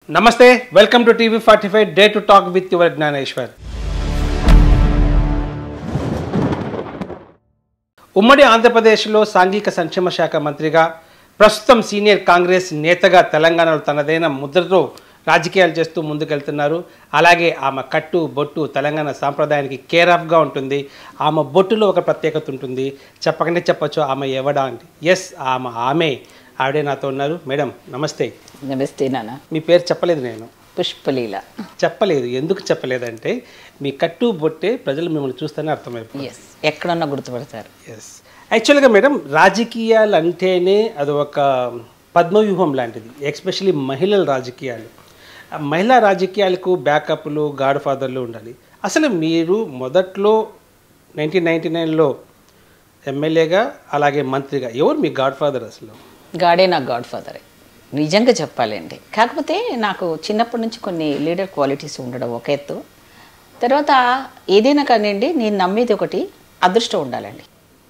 నమస్తే welcome to TV forty five day to talk with your Gnaneshwar ఉమ్మడి ఆంధ్రప్రదేశ్లో సాంఘిక సంక్షేమ శాఖ మంత్రిగా ప్రస్తుతం సీనియర్ కాంగ్రెస్ నేతగా తెలంగాణలో తనదైన ముద్రతో రాజకీయాలు చేస్తూ ముందుకెళ్తున్నారు అలాగే ఆమె కట్టు బొట్టు తెలంగాణ సాంప్రదాయానికి కేర్ ఆఫ్గా ఉంటుంది ఆమె బొట్టులో ఒక ప్రత్యేకత ఉంటుంది చెప్పకనే చెప్పొచ్చు ఆమె ఎవడా అంటే ఎస్ ఆమె ఆమె ఆవిడే నాతో ఉన్నారు మేడం నమస్తే నమస్తే నాన్న మీ పేరు చెప్పలేదు నేను పుష్పలీల చెప్పలేదు ఎందుకు చెప్పలేదంటే మీ కట్టు బొట్టే ప్రజలు మిమ్మల్ని చూస్తేనే అర్థమైపోతుంది ఎస్ ఎక్కడున్నా గుర్తుపడతారు ఎస్ యాక్చువల్గా మేడం రాజకీయాలు అంటేనే అది ఒక పద్మవ్యూహం లాంటిది ఎస్పెషలీ మహిళల రాజకీయాలు ఆ మహిళా రాజకీయాలకు బ్యాకప్లు గాడ్ ఫాదర్లు ఉండాలి అసలు మీరు మొదట్లో నైన్టీన్ నైన్టీ నైన్లో ఎమ్మెల్యేగా అలాగే మంత్రిగా ఎవరు మీ గాడ్ ఫాదర్ అసలు గాడే నా గాడ్ ఫాదరే నిజంగా చెప్పాలండి కాకపోతే నాకు చిన్నప్పటి నుంచి కొన్ని లీడర్ క్వాలిటీస్ ఉండడం ఒక ఎత్తు తర్వాత ఏదైనా కానివ్వండి నేను నమ్మేది ఒకటి అదృష్టం ఉండాలండి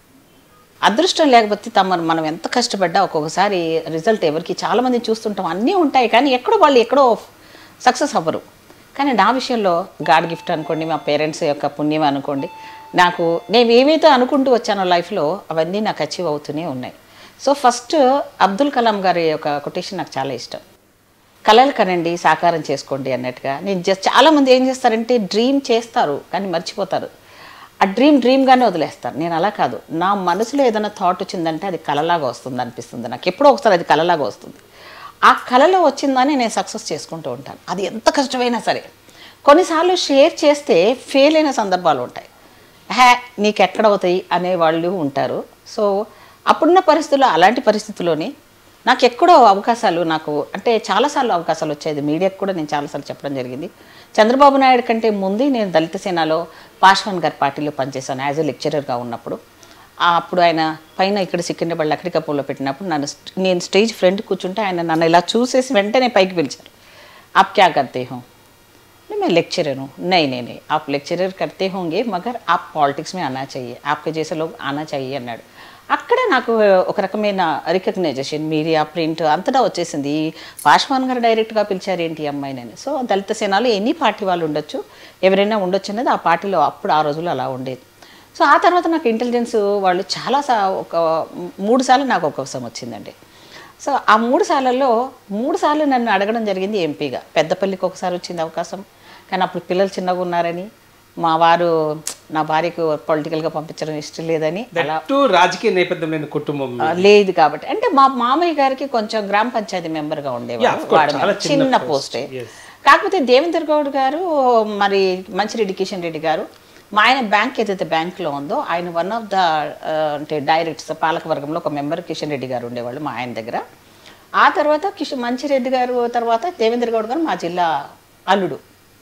అదృష్టం లేకపోతే తమ మనం ఎంత కష్టపడ్డా ఒక్కొక్కసారి రిజల్ట్ ఎవరికి చాలామంది చూస్తుంటాం అన్నీ ఉంటాయి కానీ ఎక్కడో వాళ్ళు ఎక్కడో సక్సెస్ అవ్వరు కానీ నా విషయంలో గాడ్ గిఫ్ట్ అనుకోండి మా పేరెంట్స్ యొక్క పుణ్యం అనుకోండి నాకు నేను ఏమైతే అనుకుంటూ వచ్చానో లైఫ్లో అవన్నీ నాకు అచీవ్ అవుతూనే ఉన్నాయి సో ఫస్ట్ అబ్దుల్ కలాం గారి యొక్క కొటేషన్ నాకు చాలా ఇష్టం కలలు కనండి సాకారం చేసుకోండి అన్నట్టుగా నేను జస్ట్ చాలామంది ఏం చేస్తారంటే డ్రీమ్ చేస్తారు కానీ మర్చిపోతారు ఆ డ్రీమ్ డ్రీమ్గానే వదిలేస్తారు నేను అలా కాదు నా మనసులో ఏదైనా థాట్ వచ్చిందంటే అది కలలాగా వస్తుంది అనిపిస్తుంది నాకు ఎప్పుడో ఒకసారి అది కలలాగా వస్తుంది ఆ కళలో వచ్చిందని నేను సక్సెస్ చేసుకుంటూ ఉంటాను అది ఎంత కష్టమైనా సరే కొన్నిసార్లు షేర్ చేస్తే ఫెయిల్ అయిన సందర్భాలు ఉంటాయి హే నీకు ఎక్కడ అవుతాయి అనే వాళ్ళు ఉంటారు సో అప్పుడున్న పరిస్థితుల్లో అలాంటి పరిస్థితుల్లోని నాకు ఎక్కడో అవకాశాలు నాకు అంటే చాలాసార్లు అవకాశాలు వచ్చేది మీడియాకు కూడా నేను చాలాసార్లు చెప్పడం జరిగింది చంద్రబాబు నాయుడు కంటే ముందే నేను దళిత సేనలో పాశ్వాన్ గారి పార్టీలో పనిచేశాను యాజ్ ఎ లెక్చరర్గా ఉన్నప్పుడు ఆ అప్పుడు ఆయన పైన ఇక్కడ సికింద్రాబాద్ లక్కడి కపూర్లో పెట్టినప్పుడు నన్ను స్ట్- నేను స్టేజ్ ఫ్రంట్ కూర్చుంటే ఆయన నన్ను ఇలా చూసేసి వెంటనే పైకి పిలిచారు आप क्या करते हो नहीं मैं लेक्चरर हूँ नहीं नहीं नहीं आप लेक्चरर करते होंगे मगर आप पॉलिटिक्స్ में आना चाहिए आपके जैसे लोग आना चाहिए అన్నాడు అక్కడ నాకు ఒక రకమైన రికగ్నైజేషన్ మీడియా ప్రింట్ అంతటా వచ్చేసింది ఈ పాశ్వాన్ గారు డైరెక్ట్గా పిలిచారు ఏంటి ఈ అమ్మాయినని సో దళిత సేనలో ఎన్ని పార్టీ వాళ్ళు ఉండొచ్చు ఎవరైనా ఉండొచ్చు అనేది ఆ పార్టీలో అప్పుడు ఆ రోజుల్లో అలా ఉండేది సో ఆ తర్వాత నాకు ఇంటెలిజెన్స్ వాళ్ళు చాలా సా ఒక మూడు సార్లు నాకు ఒక అవసరం వచ్చిందండి సో ఆ మూడు సార్లలో మూడు సార్లు నన్ను అడగడం జరిగింది ఎంపీగా పెద్దపల్లికి ఒకసారి వచ్చింది అవకాశం కానీ అప్పుడు పిల్లలు చిన్నగా ఉన్నారని మా వారు నా భార్యకు పొలిటికల్గా పంపించడం ఇష్టం లేదని అలా దట్టు రాజకీయ నేపథ్యం లేని కుటుంబం ఆ, లేదు కాబట్టి అంటే మా మామయ్య గారికి కొంచెం గ్రామ పంచాయతీ మెంబర్గా Yeah, ఉండేవారు of course. వాడు చాలా చిన్న చిన్న post. పోస్టే Yes. కాకపోతే దేవేంద్ర గౌడ్ గారు మరి మంచిరెడ్డి కిషన్ రెడ్డి గారు మా ఆయన బ్యాంక్ ఏదైతే బ్యాంక్లో ఉందో ఆయన వన్ ఆఫ్ ద అంటే డైరెక్టర్స్ పాలకవర్గంలో ఒక మెంబర్ కిషన్ రెడ్డి గారు ఉండేవాళ్ళు మా ఆయన దగ్గర ఆ తర్వాత కిషన్ మంచిరెడ్డి గారు తర్వాత దేవేంద్ర గౌడ్ గారు మా జిల్లా అల్లుడు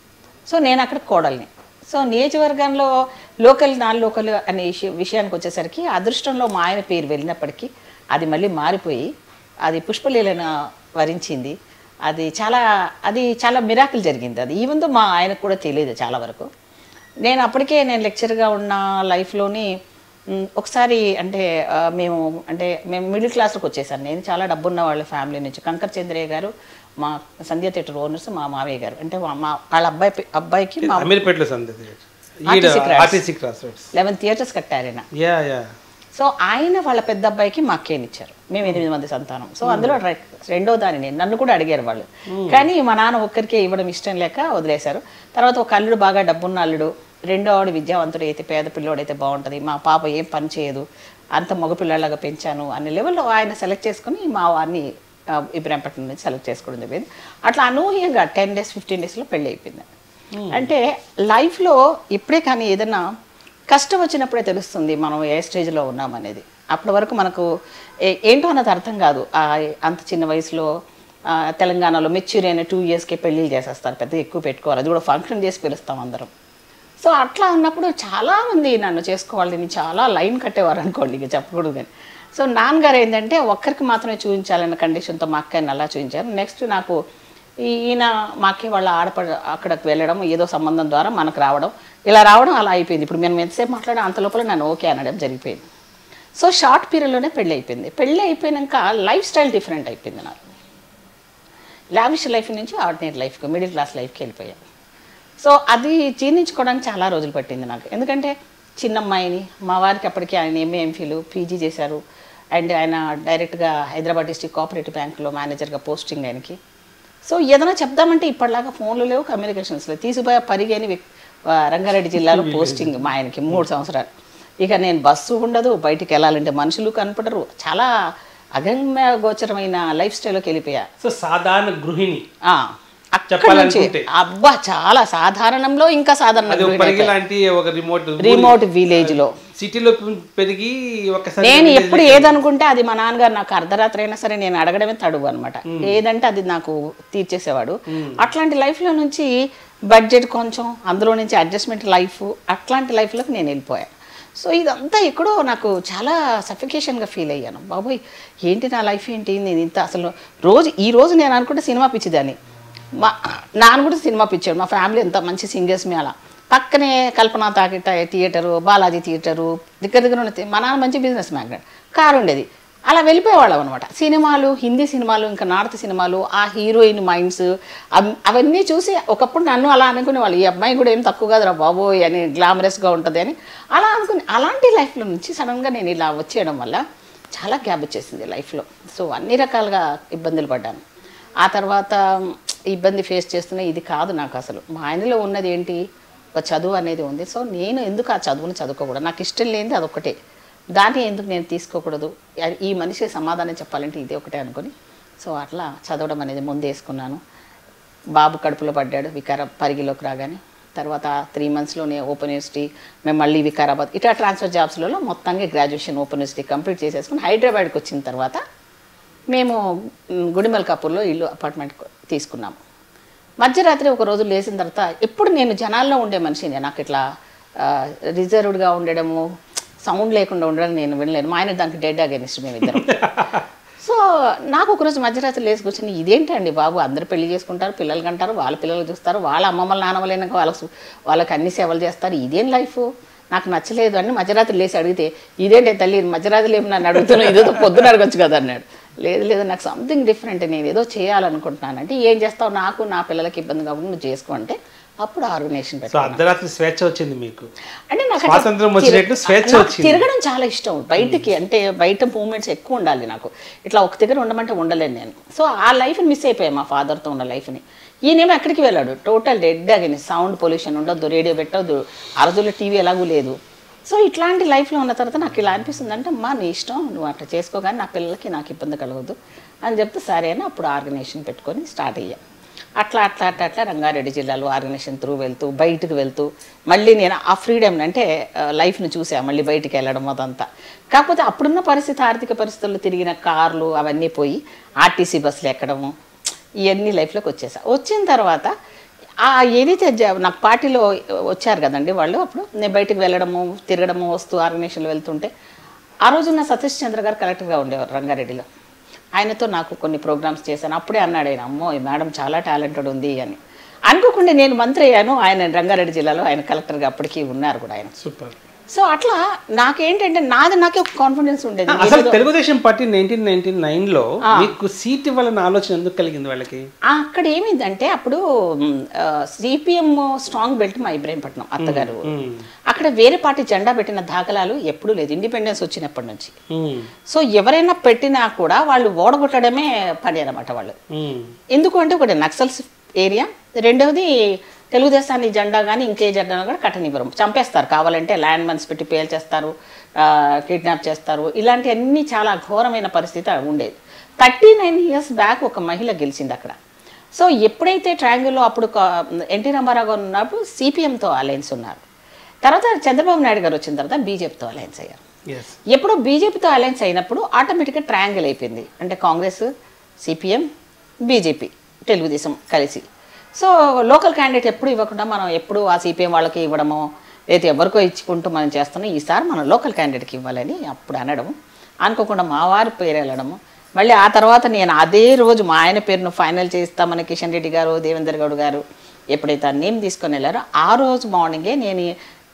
సో నేను అక్కడ కోడల్ని సో నియోజకవర్గంలో లోకల్ నాన్ లోకల్ అనే విషయం విషయానికి వచ్చేసరికి అదృష్టంలో మా ఆయన పేరు వెళ్ళినప్పటికీ అది మళ్ళీ మారిపోయి అది పుష్పలీలను వరించింది అది చాలా అది చాలా మిరాకిల్ జరిగింది అది ఈవెన్ దో మా ఆయనకు కూడా తెలియదు చాలా వరకు నేను అప్పటికే నేను లెక్చర్గా ఉన్న లైఫ్లోని మ్, ఒకసారి అంటే ఆ, మేము అంటే మేము మిడిల్ క్లాస్లోకి వచ్చేసాను నేను చాలా డబ్బున్న వాళ్ళ ఫ్యామిలీ నుంచి కంకర్ చంద్రయ్య గారు మా సంధ్య థియేటర్ ఓనర్స్ మా మావయ్య గారు అంటే మా మా- వాళ్ళ అబ్బాయి పే- అబ్బాయికి మా అమీర్పేటలో సందది RTC cross. RTC cross roads eleven theatres కట్టారు ఆయన యా యా సో ఆయన వాళ్ళ పెద్ద అబ్బాయికి మా అక్కేనిచ్చారు మేము ఎనిమిది మంది సంతానం సో అందులో రె- రెండో దాని నేను నన్ను కూడా అడిగారు వాళ్ళు కానీ మా నాన్న ఒక్కరికే ఇవ్వడం ఇష్టం లేక వదిలేశారు తర్వాత ఒక అల్లుడు బాగా డబ్బున్న అల్లుడు రెండో ఆవిడ విద్యావంతుడు అయితే పేద పిల్లోడైతే బాగుంటుంది మా పాప ఏం పని చేయదు అంత మగపిల్లలాగా పెంచాను అనే లెవెల్లో ఆయన సెలెక్ట్ చేసుకుని మా వారిని ఆ, ఇబ్రాహీంపట్నం నుంచి సెలెక్ట్ చేసుకోవడం జరిగింది అట్లా అనూహ్యంగా టెన్ డేస్ ఫిఫ్టీన్ డేస్లో పెళ్ళి అయిపోయింది అంటే లైఫ్లో ఇప్పుడే కానీ ఏదైనా కష్టం వచ్చినప్పుడే తెలుస్తుంది మనం ఏ స్టేజ్లో ఉన్నాం అనేది అప్పటి వరకు మనకు ఏ- ఏంటో అన్నది అర్థం కాదు ఆ అంత చిన్న వయసులో ఆ, తెలంగాణలో మెచ్యూర్ అయిన టూ ఇయర్స్కే పెళ్ళిళ్ళు చేసేస్తారు పెద్ద ఎక్కువ పెట్టుకోవాలి అది కూడా ఫంక్షన్ చేసి పిలుస్తాం అందరం సో అట్లా ఉన్నప్పుడు చాలామంది నన్ను చేసుకోవాలని చాలా లైన్ కట్టేవారు అనుకోండి ఇక చెప్పకూడదు కానీ సో నాన్నగారు ఏంటంటే ఒక్కరికి మాత్రమే చూపించాలన్న కండిషన్తో మా అక్కని అలా చూపించారు నెక్స్ట్ నాకు ఈ- ఈయన మా అక్కయ్య వాళ్ళ ఆడపడ అక్కడికి వెళ్ళడం ఏదో సంబంధం ద్వారా మనకు రావడం ఇలా రావడం అలా అయిపోయింది ఇప్పుడు మేము ఎంతసేపు మాట్లాడడం అంత లోపల నన్ను ఓకే అనడం జరిగిపోయింది సో షార్ట్ పీరియడ్లోనే పెళ్ళి అయిపోయింది పెళ్ళి అయిపోయాక లైఫ్ స్టైల్ డిఫరెంట్ అయిపోయింది నాకు లావిష్ లైఫ్ నుంచి ఆర్డినరీ లైఫ్కి మిడిల్ క్లాస్ లైఫ్కి వెళ్ళిపోయాను సో అది జీర్ణించుకోవడానికి చాలా రోజులు పట్టింది నాకు ఎందుకంటే చిన్న అమ్మాయిని మా వారికి అప్పటికి ఆయన ఎంఏ ఎంఫీలు పీజీ చేశారు అండ్ ఆయన డైరెక్ట్గా హైదరాబాద్ డిస్ట్రిక్ట్ కోఆపరేటివ్ బ్యాంకులో మేనేజర్గా పోస్టింగ్ ఆయనకి సో ఏదైనా చెప్దామంటే ఇప్పటిలాగా ఫోన్లు లేవు కమ్యూనికేషన్స్ లేవు తీసిపోయే పరిగేని వ్యక్- ఆ, రంగారెడ్డి జిల్లాలో పోస్టింగ్ మా ఆయనకి మూడు సంవత్సరాలు ఇక నేను బస్సు ఉండదు బయటికి వెళ్ళాలంటే మనుషులు కనపడరు చాలా అగమ్య గోచరమైన లైఫ్ స్టైల్లోకి వెళ్ళిపోయా సో సాధారణ గృహిణి ఆ, అక్కడి నుంచి చెప్పాలనుకుంటే. అబ్బా చాలా సాధారణంలో ఇంకా సాధారణ అది ఒక పరిగి లాంటి ఒక రిమోట్ రిమోట్ విలేజ్ లో సిటీలో పెరిగి ఒకసారి నేను ఎప్పుడు ఏదనుకుంటే అది మా నాన్నగారు నాకు అర్ధరాత్రి అయినా సరే నేను అడగడమే తడువు అనమాట ఏదంటే అది నాకు తీర్చేసేవాడు అట్లాంటి life లో నుంచి బడ్జెట్ కొంచెం అందులో నుంచి అడ్జస్ట్మెంట్ లైఫ్ అట్లాంటి లైఫ్లోకి నేను వెళ్ళిపోయాను సో ఇదంతా ఎక్కడో నాకు చాలా సఫికేషన్గా ఫీల్ అయ్యాను బాబోయ్ ఏంటి నా లైఫ్ ఏంటి నేను ఇంత అసలు రోజు ఈ రోజు నేను అనుకుంటే సినిమా పిచ్చిదాన్ని మా నాన్న కూడా సినిమా పిచ్చాడు మా ఫ్యామిలీ ఎంత మంచి సింగర్స్ మీ అలా పక్కనే కల్పన తాకిట థియేటరు బాలాజీ థియేటరు దగ్గర దగ్గర ఉన్న థి- మా నాన్న మంచి బిజినెస్ మ్యాగ్నెట్ కారు ఉండేది అలా వెళ్ళిపోయేవాళ్ళం అనమాట సినిమాలు హిందీ సినిమాలు ఇంకా నార్త్ సినిమాలు ఆ హీరోయిన్ మైండ్స్ అవన్నీ చూసి ఒకప్పుడు నన్ను అలా అనుకునేవాళ్ళు ఈ అమ్మాయి కూడా ఏం తక్కువ కాదురా బాబోయ్ అని గ్లామరస్గా ఉంటుంది అని అలా అనుకుని అలాంటి లైఫ్లో నుంచి సడన్గా నేను ఇలా వచ్చేయడం వల్ల చాలా గ్యాప్ వచ్చేసింది లైఫ్లో సో అన్ని రకాలుగా ఇబ్బందులు పడ్డాను ఆ తర్వాత ఇబ్బంది ఫేస్ చేస్తున్న ఇది కాదు నాకు అసలు మా ఆయనలో ఉన్నది ఏంటి ఒక చదువు అనేది ఉంది సో నేను ఎందుకు ఆ చదువుని చదువుకోకూడదు నాకు ఇష్టం లేనిది అదొకటే దాన్ని ఎందుకు నేను తీసుకోకూడదు అది- ఈ మనిషికి సమాధానం చెప్పాలంటే ఇదే ఒకటే అనుకుని సో అట్లా చదవడం అనేది ముందేసుకున్నాను బాబు కడుపులో పడ్డాడు వికారా పరిగిలోకి రాగానే తర్వాత త్రీ మంత్స్లోనే ఓపెన్ యూనివర్సిటీ మేము మళ్ళీ వికారాబాద్ ఇట్లా ట్రాన్స్ఫర్ జాబ్స్లలో మొత్తంగా గ్రాడ్యుయేషన్ ఓపెన్ యూనివర్సిటీ కంప్లీట్ చేసేసుకుని హైదరాబాద్కి వచ్చిన తర్వాత మేము మ్, గుడిమల్కాపూర్లో ఇల్లు అపార్ట్మెంట్ తీసుకున్నాము మధ్యరాత్రి ఒక రోజు లేచిన తర్వాత ఎప్పుడు నేను జనాల్లో ఉండే మనిషిని నాకు ఇట్లా రిజర్వ్డ్గా ఉండడము సౌండ్ లేకుండా ఉండడం నేను వినలేను మా ఆయన దానికి డెడ్ అగేనిస్ట్ మేము ఇద్దరం సో నాకు ఒకరోజు మధ్యరాత్రి లేచి కూర్చొని ఇదేంటండి బాబు అందరు పెళ్లి చేసుకుంటారు పిల్లలు కంటారు వాళ్ళ పిల్లలు చూస్తారు వాళ్ళ అమ్మమ్మల నాన్నమ్మలైనాక వాళ్ళకు వాళ్ళకి అన్ని సేవలు చేస్తారు ఇదేం లైఫ్ నాకు నచ్చలేదు అని మధ్యరాత్రి లేచి అడిగితే ఇదేంటి తల్లి మధ్యరాత్రి లేపు నన్ను అడుగుతున్నావు ఇదేదో పొద్దున అడగచ్చు కదా అన్నాడు లేదు లేదు నాకు సంథింగ్ డిఫరెంట్ నేను ఏదో చేయాలనుకుంటున్నాను అంటే ఏం చేస్తావు నాకు నా పిల్లలకి ఇబ్బంది కాబట్టి నువ్వు చేసుకో అంటే అప్పుడు ఆర్గనైజేషన్ సో పెట్టాను అర్ధరాత్రి స్వేచ్ఛ వచ్చింది మీకు అంటే నాకు అట్లా స్వాతంత్రం వచ్చినట్టు తిరగ- స్వేచ్ఛ నాకు వచ్చింది. తిరగడం చాలా ఇష్టం బయటికి అంటే బయట మూమెంట్స్ ఎక్కువ ఉండాలి నాకు ఇట్లా ఒక దగ్గర ఉండమంటే ఉండలేను నేను సో ఆ లైఫ్ని మిస్ అయిపోయాను మా ఫాదర్తో ఉన్న లైఫ్ని ఈయనేమో ఎక్కడికి వెళ్ళాడు టోటల్ డెడ్ అగని సౌండ్ పొల్యూషన్ ఉండొద్దు రేడియో పెట్టొద్దు అరదులో టీవీ ఎలాగూ లేదు సో ఇట్లాంటి లైఫ్లో ఉన్న తర్వాత నాకు ఇలా అనిపిస్తుంది అంటే అమ్మా నీ ఇష్టం నువ్వు అట్లా చేసుకో కానీ నా పిల్లలకి నాకు ఇబ్బంది కలగదు అని చెప్తే సరే అని అప్పుడు ఆర్గనైజేషన్ పెట్టుకొని స్టార్ట్ అయ్యా అట్లా అట్లా అట్లా అట్లా రంగారెడ్డి జిల్లాలో ఆర్గనైజేషన్ త్రూ వెళ్తూ బయటకు వెళ్తూ మళ్ళీ నేను ఆ ఫ్రీడమ్ అంటే ఆ, లైఫ్ను చూసా మళ్ళీ బయటికి వెళ్ళడం అదంతా కాకపోతే అప్పుడున్న పరిస్థితి ఆర్థిక పరిస్థితుల్లో తిరిగిన కార్లు అవన్నీ పోయి ఆర్టీసీ బస్సులు ఎక్కడము ఇవన్నీ లైఫ్లోకి వచ్చేసా వచ్చిన తర్వాత ఆ ఏదైతే జ- నాకు పార్టీలో వచ్చారు కదండి వాళ్ళు అప్పుడు నేను బయటికి వెళ్ళడము తిరగడము వస్తూ ఆర్గనైజేషన్లో వెళ్తుంటే ఆ రోజున్న సతీష్ చంద్ర గారు కలెక్టర్గా ఉండేవారు రంగారెడ్డిలో ఆయనతో నాకు కొన్ని ప్రోగ్రామ్స్ చేశాను అప్పుడే అన్నాడు ఆయన అమ్మో ఈ మేడం చాలా టాలెంటెడ్ ఉంది అని అనుకోకుండా నేను మంత్రి అయ్యాను ఆయన రంగారెడ్డి జిల్లాలో ఆయన కలెక్టర్గా అప్పటికి ఉన్నారు కూడా ఆయన సూపర్ సో అట్లా నాకేంటంటే నాది నాకే ఒక కాన్ఫిడెన్స్ ఉండేది అసలు Telugu Desam party nineteen ninety nine లో మీకు సీట్ ఇవ్వాలన్న ఆలోచన ఎందుకు కలిగింది వాళ్ళకి ఆ, అక్కడ ఏమైందంటే అప్పుడు సిపిఎం స్ట్రాంగ్ బెల్ట్ మా ఇబ్రాహీంపట్నం అత్తగారు మ్మ్. అక్కడ వేరే పార్టీ జెండా పెట్టిన దాఖలాలు ఎప్పుడూ లేదు ఇండిపెండెన్స్ వచ్చినప్పటి నుంచి మ్మ్. సో ఎవరైనా పెట్టినా కూడా వాళ్ళు ఓడగొట్టడమే పని అనమాట వాళ్ళు మ్మ్. ఎందుకు అంటే ఒకటి నక్సల్స్ ఏరియా రెండవది తెలుగుదేశాన్ని జెండా కానీ ఇంకే జెండా కూడా కట్టనివ్వరు చంపేస్తారు కావాలంటే ల్యాండ్ మన్స్ పెట్టి పేల్చేస్తారు కిడ్నాప్ చేస్తారు ఇలాంటివన్నీ చాలా ఘోరమైన పరిస్థితి ఉండేది థర్టీ నైన్ ఇయర్స్ బ్యాక్ ఒక మహిళ గెలిచింది అక్కడ సో ఎప్పుడైతే ట్రయాంగిల్లో అప్పుడు ఎన్టీ రామారావు గారు ఉన్నప్పుడు సిపిఎంతో అలయన్స్ ఉన్నారు తర్వాత చంద్రబాబు నాయుడు గారు వచ్చిన తర్వాత బీజేపీతో అలయన్స్ అయ్యారు ఎస్ ఎప్పుడు బీజేపీతో అలయన్స్ అయినప్పుడు ఆటోమేటిక్గా ట్రయాంగిల్ అయిపోయింది అంటే కాంగ్రెస్ సిపిఎం బీజేపీ తెలుగుదేశం కలిసి సో లోకల్ క్యాండిడేట్ ఎప్పుడు ఇవ్వకుండా మనం ఎప్పుడు ఆ సిపిఎం వాళ్ళకి ఇవ్వడమో లేదా ఎవరికో ఇచ్చుకుంటూ మనం చేస్తున్నాం ఈసారి మనం లోకల్ క్యాండిడేట్కి ఇవ్వాలని అప్పుడు అనడం అనుకోకుండా మా వారి పేరు వెళ్ళడము మళ్ళీ ఆ తర్వాత నేను అదే రోజు మా ఆయన పేరును ఫైనల్ చేస్తామని కిషన్ రెడ్డి గారు దేవేందర్ గౌడ్ గారు ఎప్పుడైతే ఆ నేమ్ తీసుకొని వెళ్ళారో ఆ రోజు మార్నింగే నేను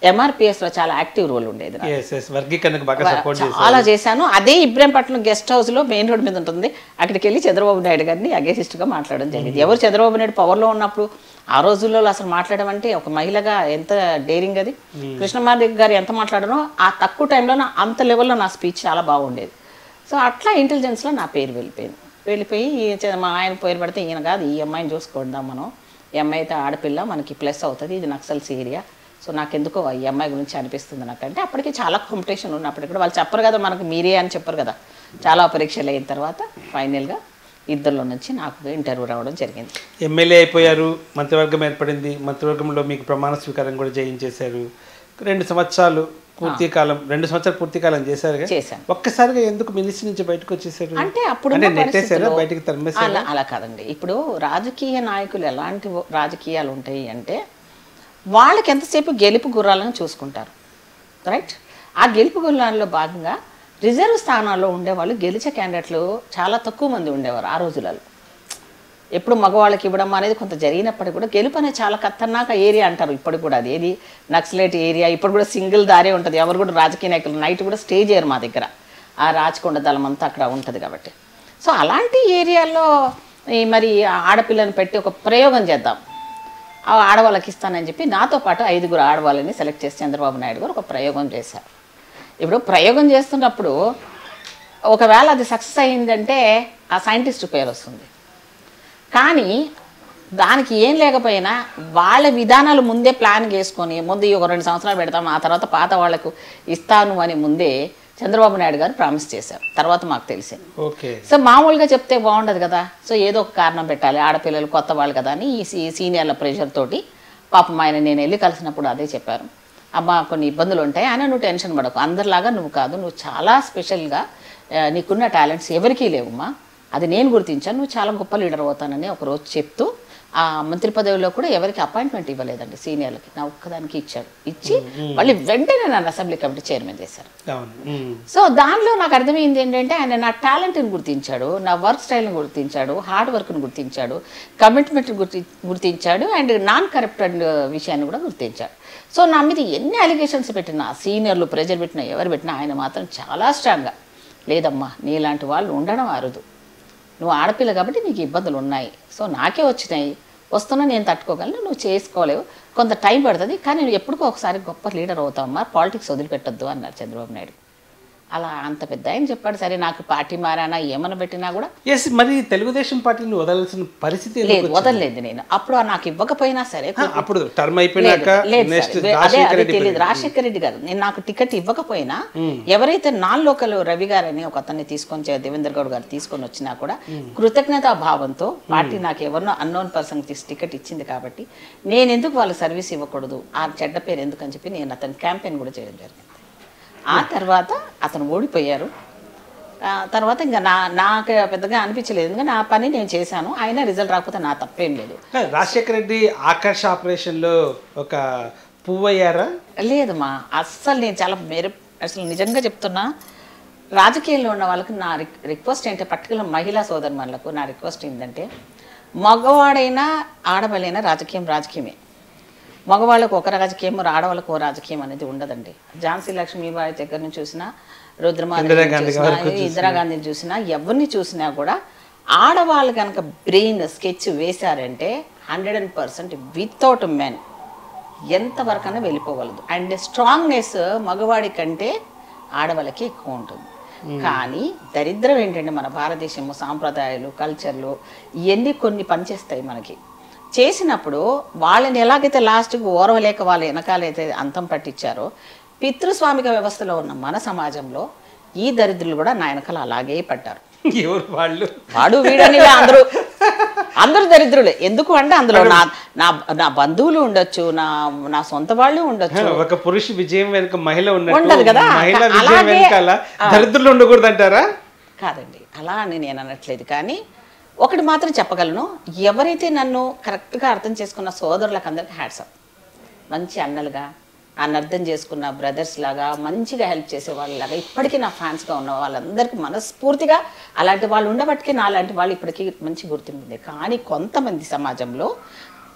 ఎంఆర్పిఎస్లో చాలా యాక్టివ్ రోల్ ఉండేది నాకు. ఎస్ ఎస్ వర్గీకరణకు బాగా సపోర్ట్ చేశారు చాలా చేశాను అదే ఇబ్రహీంపట్నం గెస్ట్ హౌస్లో మెయిన్ రోడ్ మీద ఉంటుంది అక్కడికి వెళ్ళి చంద్రబాబు నాయుడు గారిని అగేసిస్ట్గా మాట్లాడడం జరిగింది ఎవరు చంద్రబాబు నాయుడు పవర్లో ఉన్నప్పుడు ఆ రోజుల్లో అసలు మాట్లాడడం అంటే ఒక మహిళగా ఎంత డేరింగ్ అది కృష్ణమారి గారు ఎంత మాట్లాడారో ఆ తక్కువ టైంలో నా అంత లెవెల్లో నా స్పీచ్ చాలా బాగుండేది సో అట్లా ఇంటెలిజెన్స్లో నా పేరు వెళ్ళిపోయింది వెళ్ళిపోయి ఈ చ- మా ఆయన పేరు పెడితే ఈయన కాదు ఈ అమ్మాయిని చూసుకుందాం మనం ఈ అమ్మాయి అయితే ఆడపిల్ల మనకి ప్లస్ అవుతుంది ఇది నక్సల్స్ ఏరియా సో నాకెందుకో ఈ అమ్మాయి గురించి అనిపిస్తుంది నాకంటే అప్పటికి చాలా కాంపిటీషన్ ఉన్నప్పటికి కూడా వాళ్ళు చెప్పరు కదా మనకు మీరే అని చెప్పరు కదా చాలా పరీక్షలు అయిన తర్వాత ఫైనల్గా ఇద్దరిలో నుంచి నాకు ఇంటర్వ్యూ రావడం జరిగింది ఎమ్మెల్యే అయిపోయారు మంత్రివర్గం ఏర్పడింది మంత్రివర్గంలో మీకు ప్రమాణ స్వీకారం కూడా చేయించేశారు రెండు సంవత్సరాలు పూర్తి కాలం రెండు సంవత్సరాలు పూర్తి కాలం చేశారు చేశాను ఒక్కసారిగా ఎందుకు మినిస్ట్రీ నుంచి బయటకు వచ్చేసారు అంటే అప్పుడు అంటే ఉన్న నెట్టేశారా పరిస్థితుల్లో- బయటికి తరిమేశారా అలా అలా కాదండి ఇప్పుడు రాజకీయ నాయకులు ఎలాంటి వ- రాజకీయాలు ఉంటాయి అంటే వాళ్ళకి ఎంతసేపు గెలుపు గుర్రాలను చూసుకుంటారు రైట్ ఆ గెలుపు గుర్రాల్లో భాగంగా రిజర్వ్ స్థానాల్లో ఉండేవాళ్ళు గెలిచే క్యాండిడేట్లు చాలా తక్కువ మంది ఉండేవారు ఆ రోజులలో ఎప్పుడు మగవాళ్ళకి ఇవ్వడం అనేది కొంత జరిగినప్పటికీ కూడా గెలుపు అనేది చాలా ఖతర్నాక ఏరియా అంటారు ఇప్పటికి కూడా అది ఏది నక్సలైట్ ఏరియా ఇప్పుడు కూడా సింగిల్ దారే ఉంటుంది ఎవరు కూడా రాజకీయ నాయకులు నైట్ కూడా స్టే చేయరు మా దగ్గర ఆ రాచకొండ దళం అంతా అక్కడ ఉంటుంది కాబట్టి సో అలాంటి ఏరియాల్లో ఈ మరి ఆ ఆడపిల్లని పెట్టి ఒక ప్రయోగం చేద్దాం ఆ ఆడవాళ్ళకి ఇస్తానని చెప్పి నాతో పాటు ఐదుగురు ఆడవాళ్ళని సెలెక్ట్ చేసి చంద్రబాబు నాయుడు గారు ఒక ప్రయోగం చేశారు ఇప్పుడు ప్రయోగం చేస్తున్నప్పుడు ఒకవేళ అది సక్సెస్ అయిందంటే ఆ సైంటిస్ట్ పేరు వస్తుంది కానీ దానికి ఏం లేకపోయినా వాళ్ళ విధానాలు ముందే ప్లాన్ చేసుకొని ముందు ఈ ఒక రెండు సంవత్సరాలు పెడతాం ఆ తర్వాత పాత వాళ్లకు ఇస్తాను అని ముందే చంద్రబాబు నాయుడు గారు ప్రామిస్ చేశారు తర్వాత మాకు తెలిసింది ఓకే సో మామూలుగా చెప్తే బాగుండదు కదా సో ఏదో ఒక కారణం పెట్టాలి ఆడపిల్లలు కొత్త వాళ్ళు కదా అని ఈ సీ- సీనియర్ల ప్రెషర్ తోటి పాపం ఆయన నేను వెళ్ళి కలిసినప్పుడు అదే చెప్పారు అమ్మ కొన్ని ఇబ్బందులు ఉంటాయి ఆయన నువ్వు టెన్షన్ పడకు అందరిలాగా నువ్వు కాదు నువ్వు చాలా స్పెషల్గా ఆ, నీకున్న టాలెంట్స్ ఎవరికీ లేవుమ్మా అది నేను గుర్తించాను నువ్వు చాలా గొప్ప లీడర్ అవుతానని ఒక రోజు చెప్తూ ఆ మంత్రి పదవిలో కూడా ఎవరికి అపాయింట్మెంట్ ఇవ్వలేదండి సీనియర్లకి నా ఒక్కదానికి ఇచ్చాడు ఇచ్చి మళ్ళీ వెంటనే నన్ను అసెంబ్లీ కమిటీ చైర్మన్ చేశారు అవును ఉమ్. సో దానిలో నాకు అర్థమైంది ఏంటంటే ఆయన నా టాలెంట్ని గుర్తించాడు నా వర్క్ స్టైల్ని గుర్తించాడు హార్డ్ వర్క్ని గుర్తించాడు కమిట్మెంట్ గుర్తి గుర్తించాడు అండ్ నాన్ కరప్టెడ్ విషయాన్ని కూడా గుర్తించాడు సో నా మీద ఎన్ని అలిగేషన్స్ పెట్టినా సీనియర్లు ప్రెజర్ పెట్టినా ఎవరు పెట్టినా ఆయన మాత్రం చాలా స్ట్రాంగ్గా లేదమ్మా నీలాంటి వాళ్ళు ఉండడం అరుదు నువ్వు ఆడపిల్ల కాబట్టి నీకు ఇబ్బందులు ఉన్నాయి సో నాకే వచ్చినాయి వస్తున్నా నేను తట్టుకోగలను నువ్వు చేసుకోలేవు కొంత టైం పడుతుంది కానీ నువ్వు ఎప్పటికో ఒకసారి గొప్ప లీడర్ అవుతావమ్మా పాలిటిక్స్ వదిలిపెట్టొద్దు అన్నారు చంద్రబాబు నాయుడు అలా అంత పెద్ద ఆయన చెప్పాడు సరే నాకు పార్టీ మారానా ఏమన్నా పెట్టినా కూడా ఎస్ మరి తెలుగుదేశం పార్టీని వదలాల్సిన పరిస్థితి ఎందుకు లేదు వదలలేదు నేను అప్పుడు నాకు ఇవ్వకపోయినా సరే ఆ, అప్పుడు టర్మ్ అయిపోయినాక లేదు, లేదు నెక్స్ట్ సార్. అదే రాజశేఖర అదే రెడ్డి తెలియదు రాజశేఖర రెడ్డి గారు నేను నాకు టికెట్ ఇవ్వకపోయినా ఎవరైతే నాన్ లోకల్ రవి గారని ఒక అతన్ని తీసుకొని చే- దేవేంద్ర గౌడ్ గారు తీసుకొని వచ్చినా కూడా కృతజ్ఞతా భావంతో పార్టీ నాకు ఎవరినో అన్నోన్ పర్సన్ తీసి టికెట్ ఇచ్చింది కాబట్టి నేను ఎందుకు వాళ్ళ సర్వీస్ ఇవ్వకూడదు ఆ చెడ్డ పేరు ఎందుకు అని చెప్పి నేను అతని క్యాంపెయిన్ కూడా చేయడం జరిగింది ఆ తర్వాత అతను ఓడిపోయారు ఆ తర్వాత ఇంకా నా నాకు పెద్దగా అనిపించలేదు ఇంకా నా పని నేను చేశాను అయినా రిజల్ట్ రాకపోతే నా తప్పేం లేదు రాజశేఖర రెడ్డి ఆకర్ష ఆపరేషన్ లో ఒక పువ్వు అయ్యారా లేదు మా అస్సలు నేను చాలా మెరు అసలు నిజంగా చెప్తున్నా రాజకీయాల్లో ఉన్న వాళ్ళకి నా రిక్ రిక్వెస్ట్ ఏంటంటే పర్టికులర్ మహిళా సోదరుమణులకు నా రిక్వెస్ట్ ఏంటంటే మగవాడైనా ఆడవాళ్ళైనా రాజకీయం రాజకీయమే మగవాళ్ళకు ఒక రాజకీయం ఆడవాళ్ళకు ఒక రాజకీయం అనేది ఉండదండి ఝాన్సీ లక్ష్మీబాయి దగ్గర నుంచి చూసినా రుద్రమాదేవి ఇందిరాగాంధీ చూసినా వరకు ఇందిరాగాంధీని చూసినా ఎవరిని చూసినా కూడా ఆడవాళ్ళు కనుక బ్రెయిన్ స్కెచ్ వేశారంటే hundred and percent without men ఎంతవరకైనా వెళ్ళిపోగలదు అండ్ స్ట్రాంగ్నెస్ మగవాడి కంటే ఆడవాళ్ళకి ఎక్కువ ఉంటుంది కానీ దరిద్రం ఏంటంటే మన భారతదేశంలో సాంప్రదాయాలు కల్చర్లు ఇవన్నీ కొన్ని పనిచేస్తాయి మనకి చేసినప్పుడు వాళ్ళని ఎలాగైతే లాస్ట్కి ఓర్వలేక వాళ్ళ వెనకాలైతే అంతం పట్టించారో పితృస్వామిక వ్యవస్థలో ఉన్న మన సమాజంలో ఈ దరిద్రులు కూడా నా వెనకాల అలాగే పడ్డారు ఎవరు వాళ్ళు వాడు వీడని అందరూ అందరూ దరిద్రులే ఎందుకు అంటే అందులో నా నా నా బంధువులు ఉండొచ్చు నా నా సొంత వాళ్ళు ఉండొచ్చు ఒక పురుష విజయం వెనుక మహిళ ఉండదు ఉన్నట్టు కదా? మహిళ అలాగే- విజయం వెనకాల దరిద్రులు ఉండకూడదు అంటారా కాదండి అలా అని నేను అనట్లేదు కానీ ఒకటి మాత్రం చెప్పగలను ఎవరైతే నన్ను కరెక్ట్గా అర్థం చేసుకున్న సోదరులకు అందరికీ హ్యాట్సప్ మంచి అన్నలుగా నన్ను అర్థం చేసుకున్న బ్రదర్స్ లాగా మంచిగా హెల్ప్ చేసే వాళ్ళలాగా ఇప్పటికీ నా ఫ్యాన్స్గా ఉన్న వాళ్ళందరికీ మనస్ఫూర్తిగా అలాంటి వాళ్ళు ఉండబట్టికే నా అలాంటి వాళ్ళు ఇప్పటికీ మంచి గుర్తింపు ఉంది కానీ కొంతమంది సమాజంలో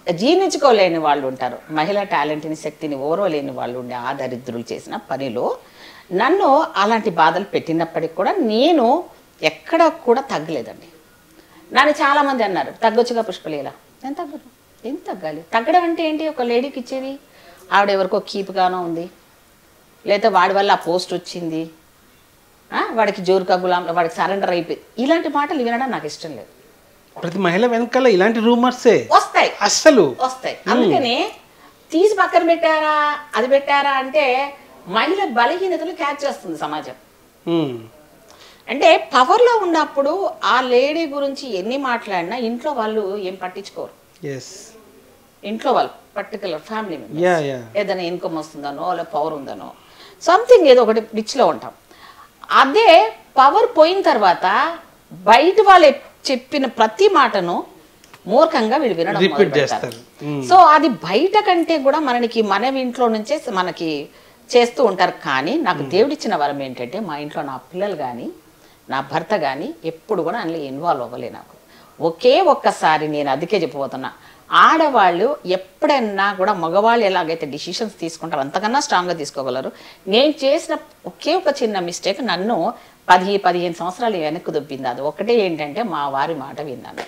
జీర్ణించుకోలేని వాళ్ళు ఉంటారు మహిళా టాలెంట్ని శక్తిని ఓర్వలేని వాళ్ళు ఉండే ఆ దరిద్రులు చేసిన పనిలో నన్ను అలాంటి బాధలు పెట్టినప్పటికి కూడా నేను ఎక్కడ కూడా తగ్గలేదండి నన్ను చాలా మంది అన్నారు తగ్గొచ్చుగా పుష్పలీల నేను తగ్గను ఏం తగ్గాలి తగ్గడం అంటే ఏంటి ఒక లేడీకి ఇచ్చేది ఆవిడ ఎవరికో కీపుగానో ఉంది లేదా వాడి వల్ల ఆ పోస్ట్ వచ్చింది ఆ, వాడికి జోరుకా గులాం వాడికి సరెండర్ అయిపోయి ఇలాంటి మాటలు వినడం నాకు ఇష్టం లేదు ప్రతి మహిళ వెనకాల ఇలాంటి రూమర్సే వస్తాయి అస్సలు వస్తాయి అందుకని తీసి పక్కన పెట్టారా అది పెట్టారా అంటే మహిళ బలహీనతలు క్యాచ్ చేస్తుంది సమాజం ఉమ్. అంటే పవర్లో ఉన్నప్పుడు ఆ లేడీ గురించి ఎన్ని మాట్లాడినా ఇంట్లో వాళ్ళు ఏం పట్టించుకోరు ఎస్ ఇంట్లో వాళ్ళు particular family members yeah yeah ఏదైనా ఇన్కమ్ వస్తుందనో లేదా పవర్ ఉందనో సంథింగ్ ఏదో ఒకటి పిచ్చిలో ఉంటాం అదే పవర్ పోయిన తర్వాత బయట వాళ్ళు చెప్పిన ప్రతి మాటను మూర్ఖంగా వీళ్ళు వినడం రిపీట్ మొదలు పెడతారు. చేస్తారు ఉమ్. సో అది బయట కంటే కూడా మనకి మన ఇంట్లో నుంచే మనకి చేస్తూ ఉంటారు కానీ నాకు దేవుడిచ్చిన వరం ఏంటంటే మా ఇంట్లో నా పిల్లలు కానీ నా భర్త కానీ ఎప్పుడు కూడా అందులో ఇన్వాల్వ్ అవ్వలే నాకు ఒకే ఒక్కసారి నేను అదికే చెప్పబోతున్నా ఆడవాళ్ళు ఎప్పుడైనా కూడా మగవాళ్ళు ఎలాగైతే డిసిషన్స్ తీసుకుంటారో అంతకన్నా స్ట్రాంగ్గా తీసుకోగలరు నేను చేసిన ఒకే ఒక చిన్న మిస్టేక్ నన్ను పది పదిహేను సంవత్సరాలు వెనక్కి దొబ్బింది అది ఒకటే ఏంటంటే మా వారి మాట విన్నాను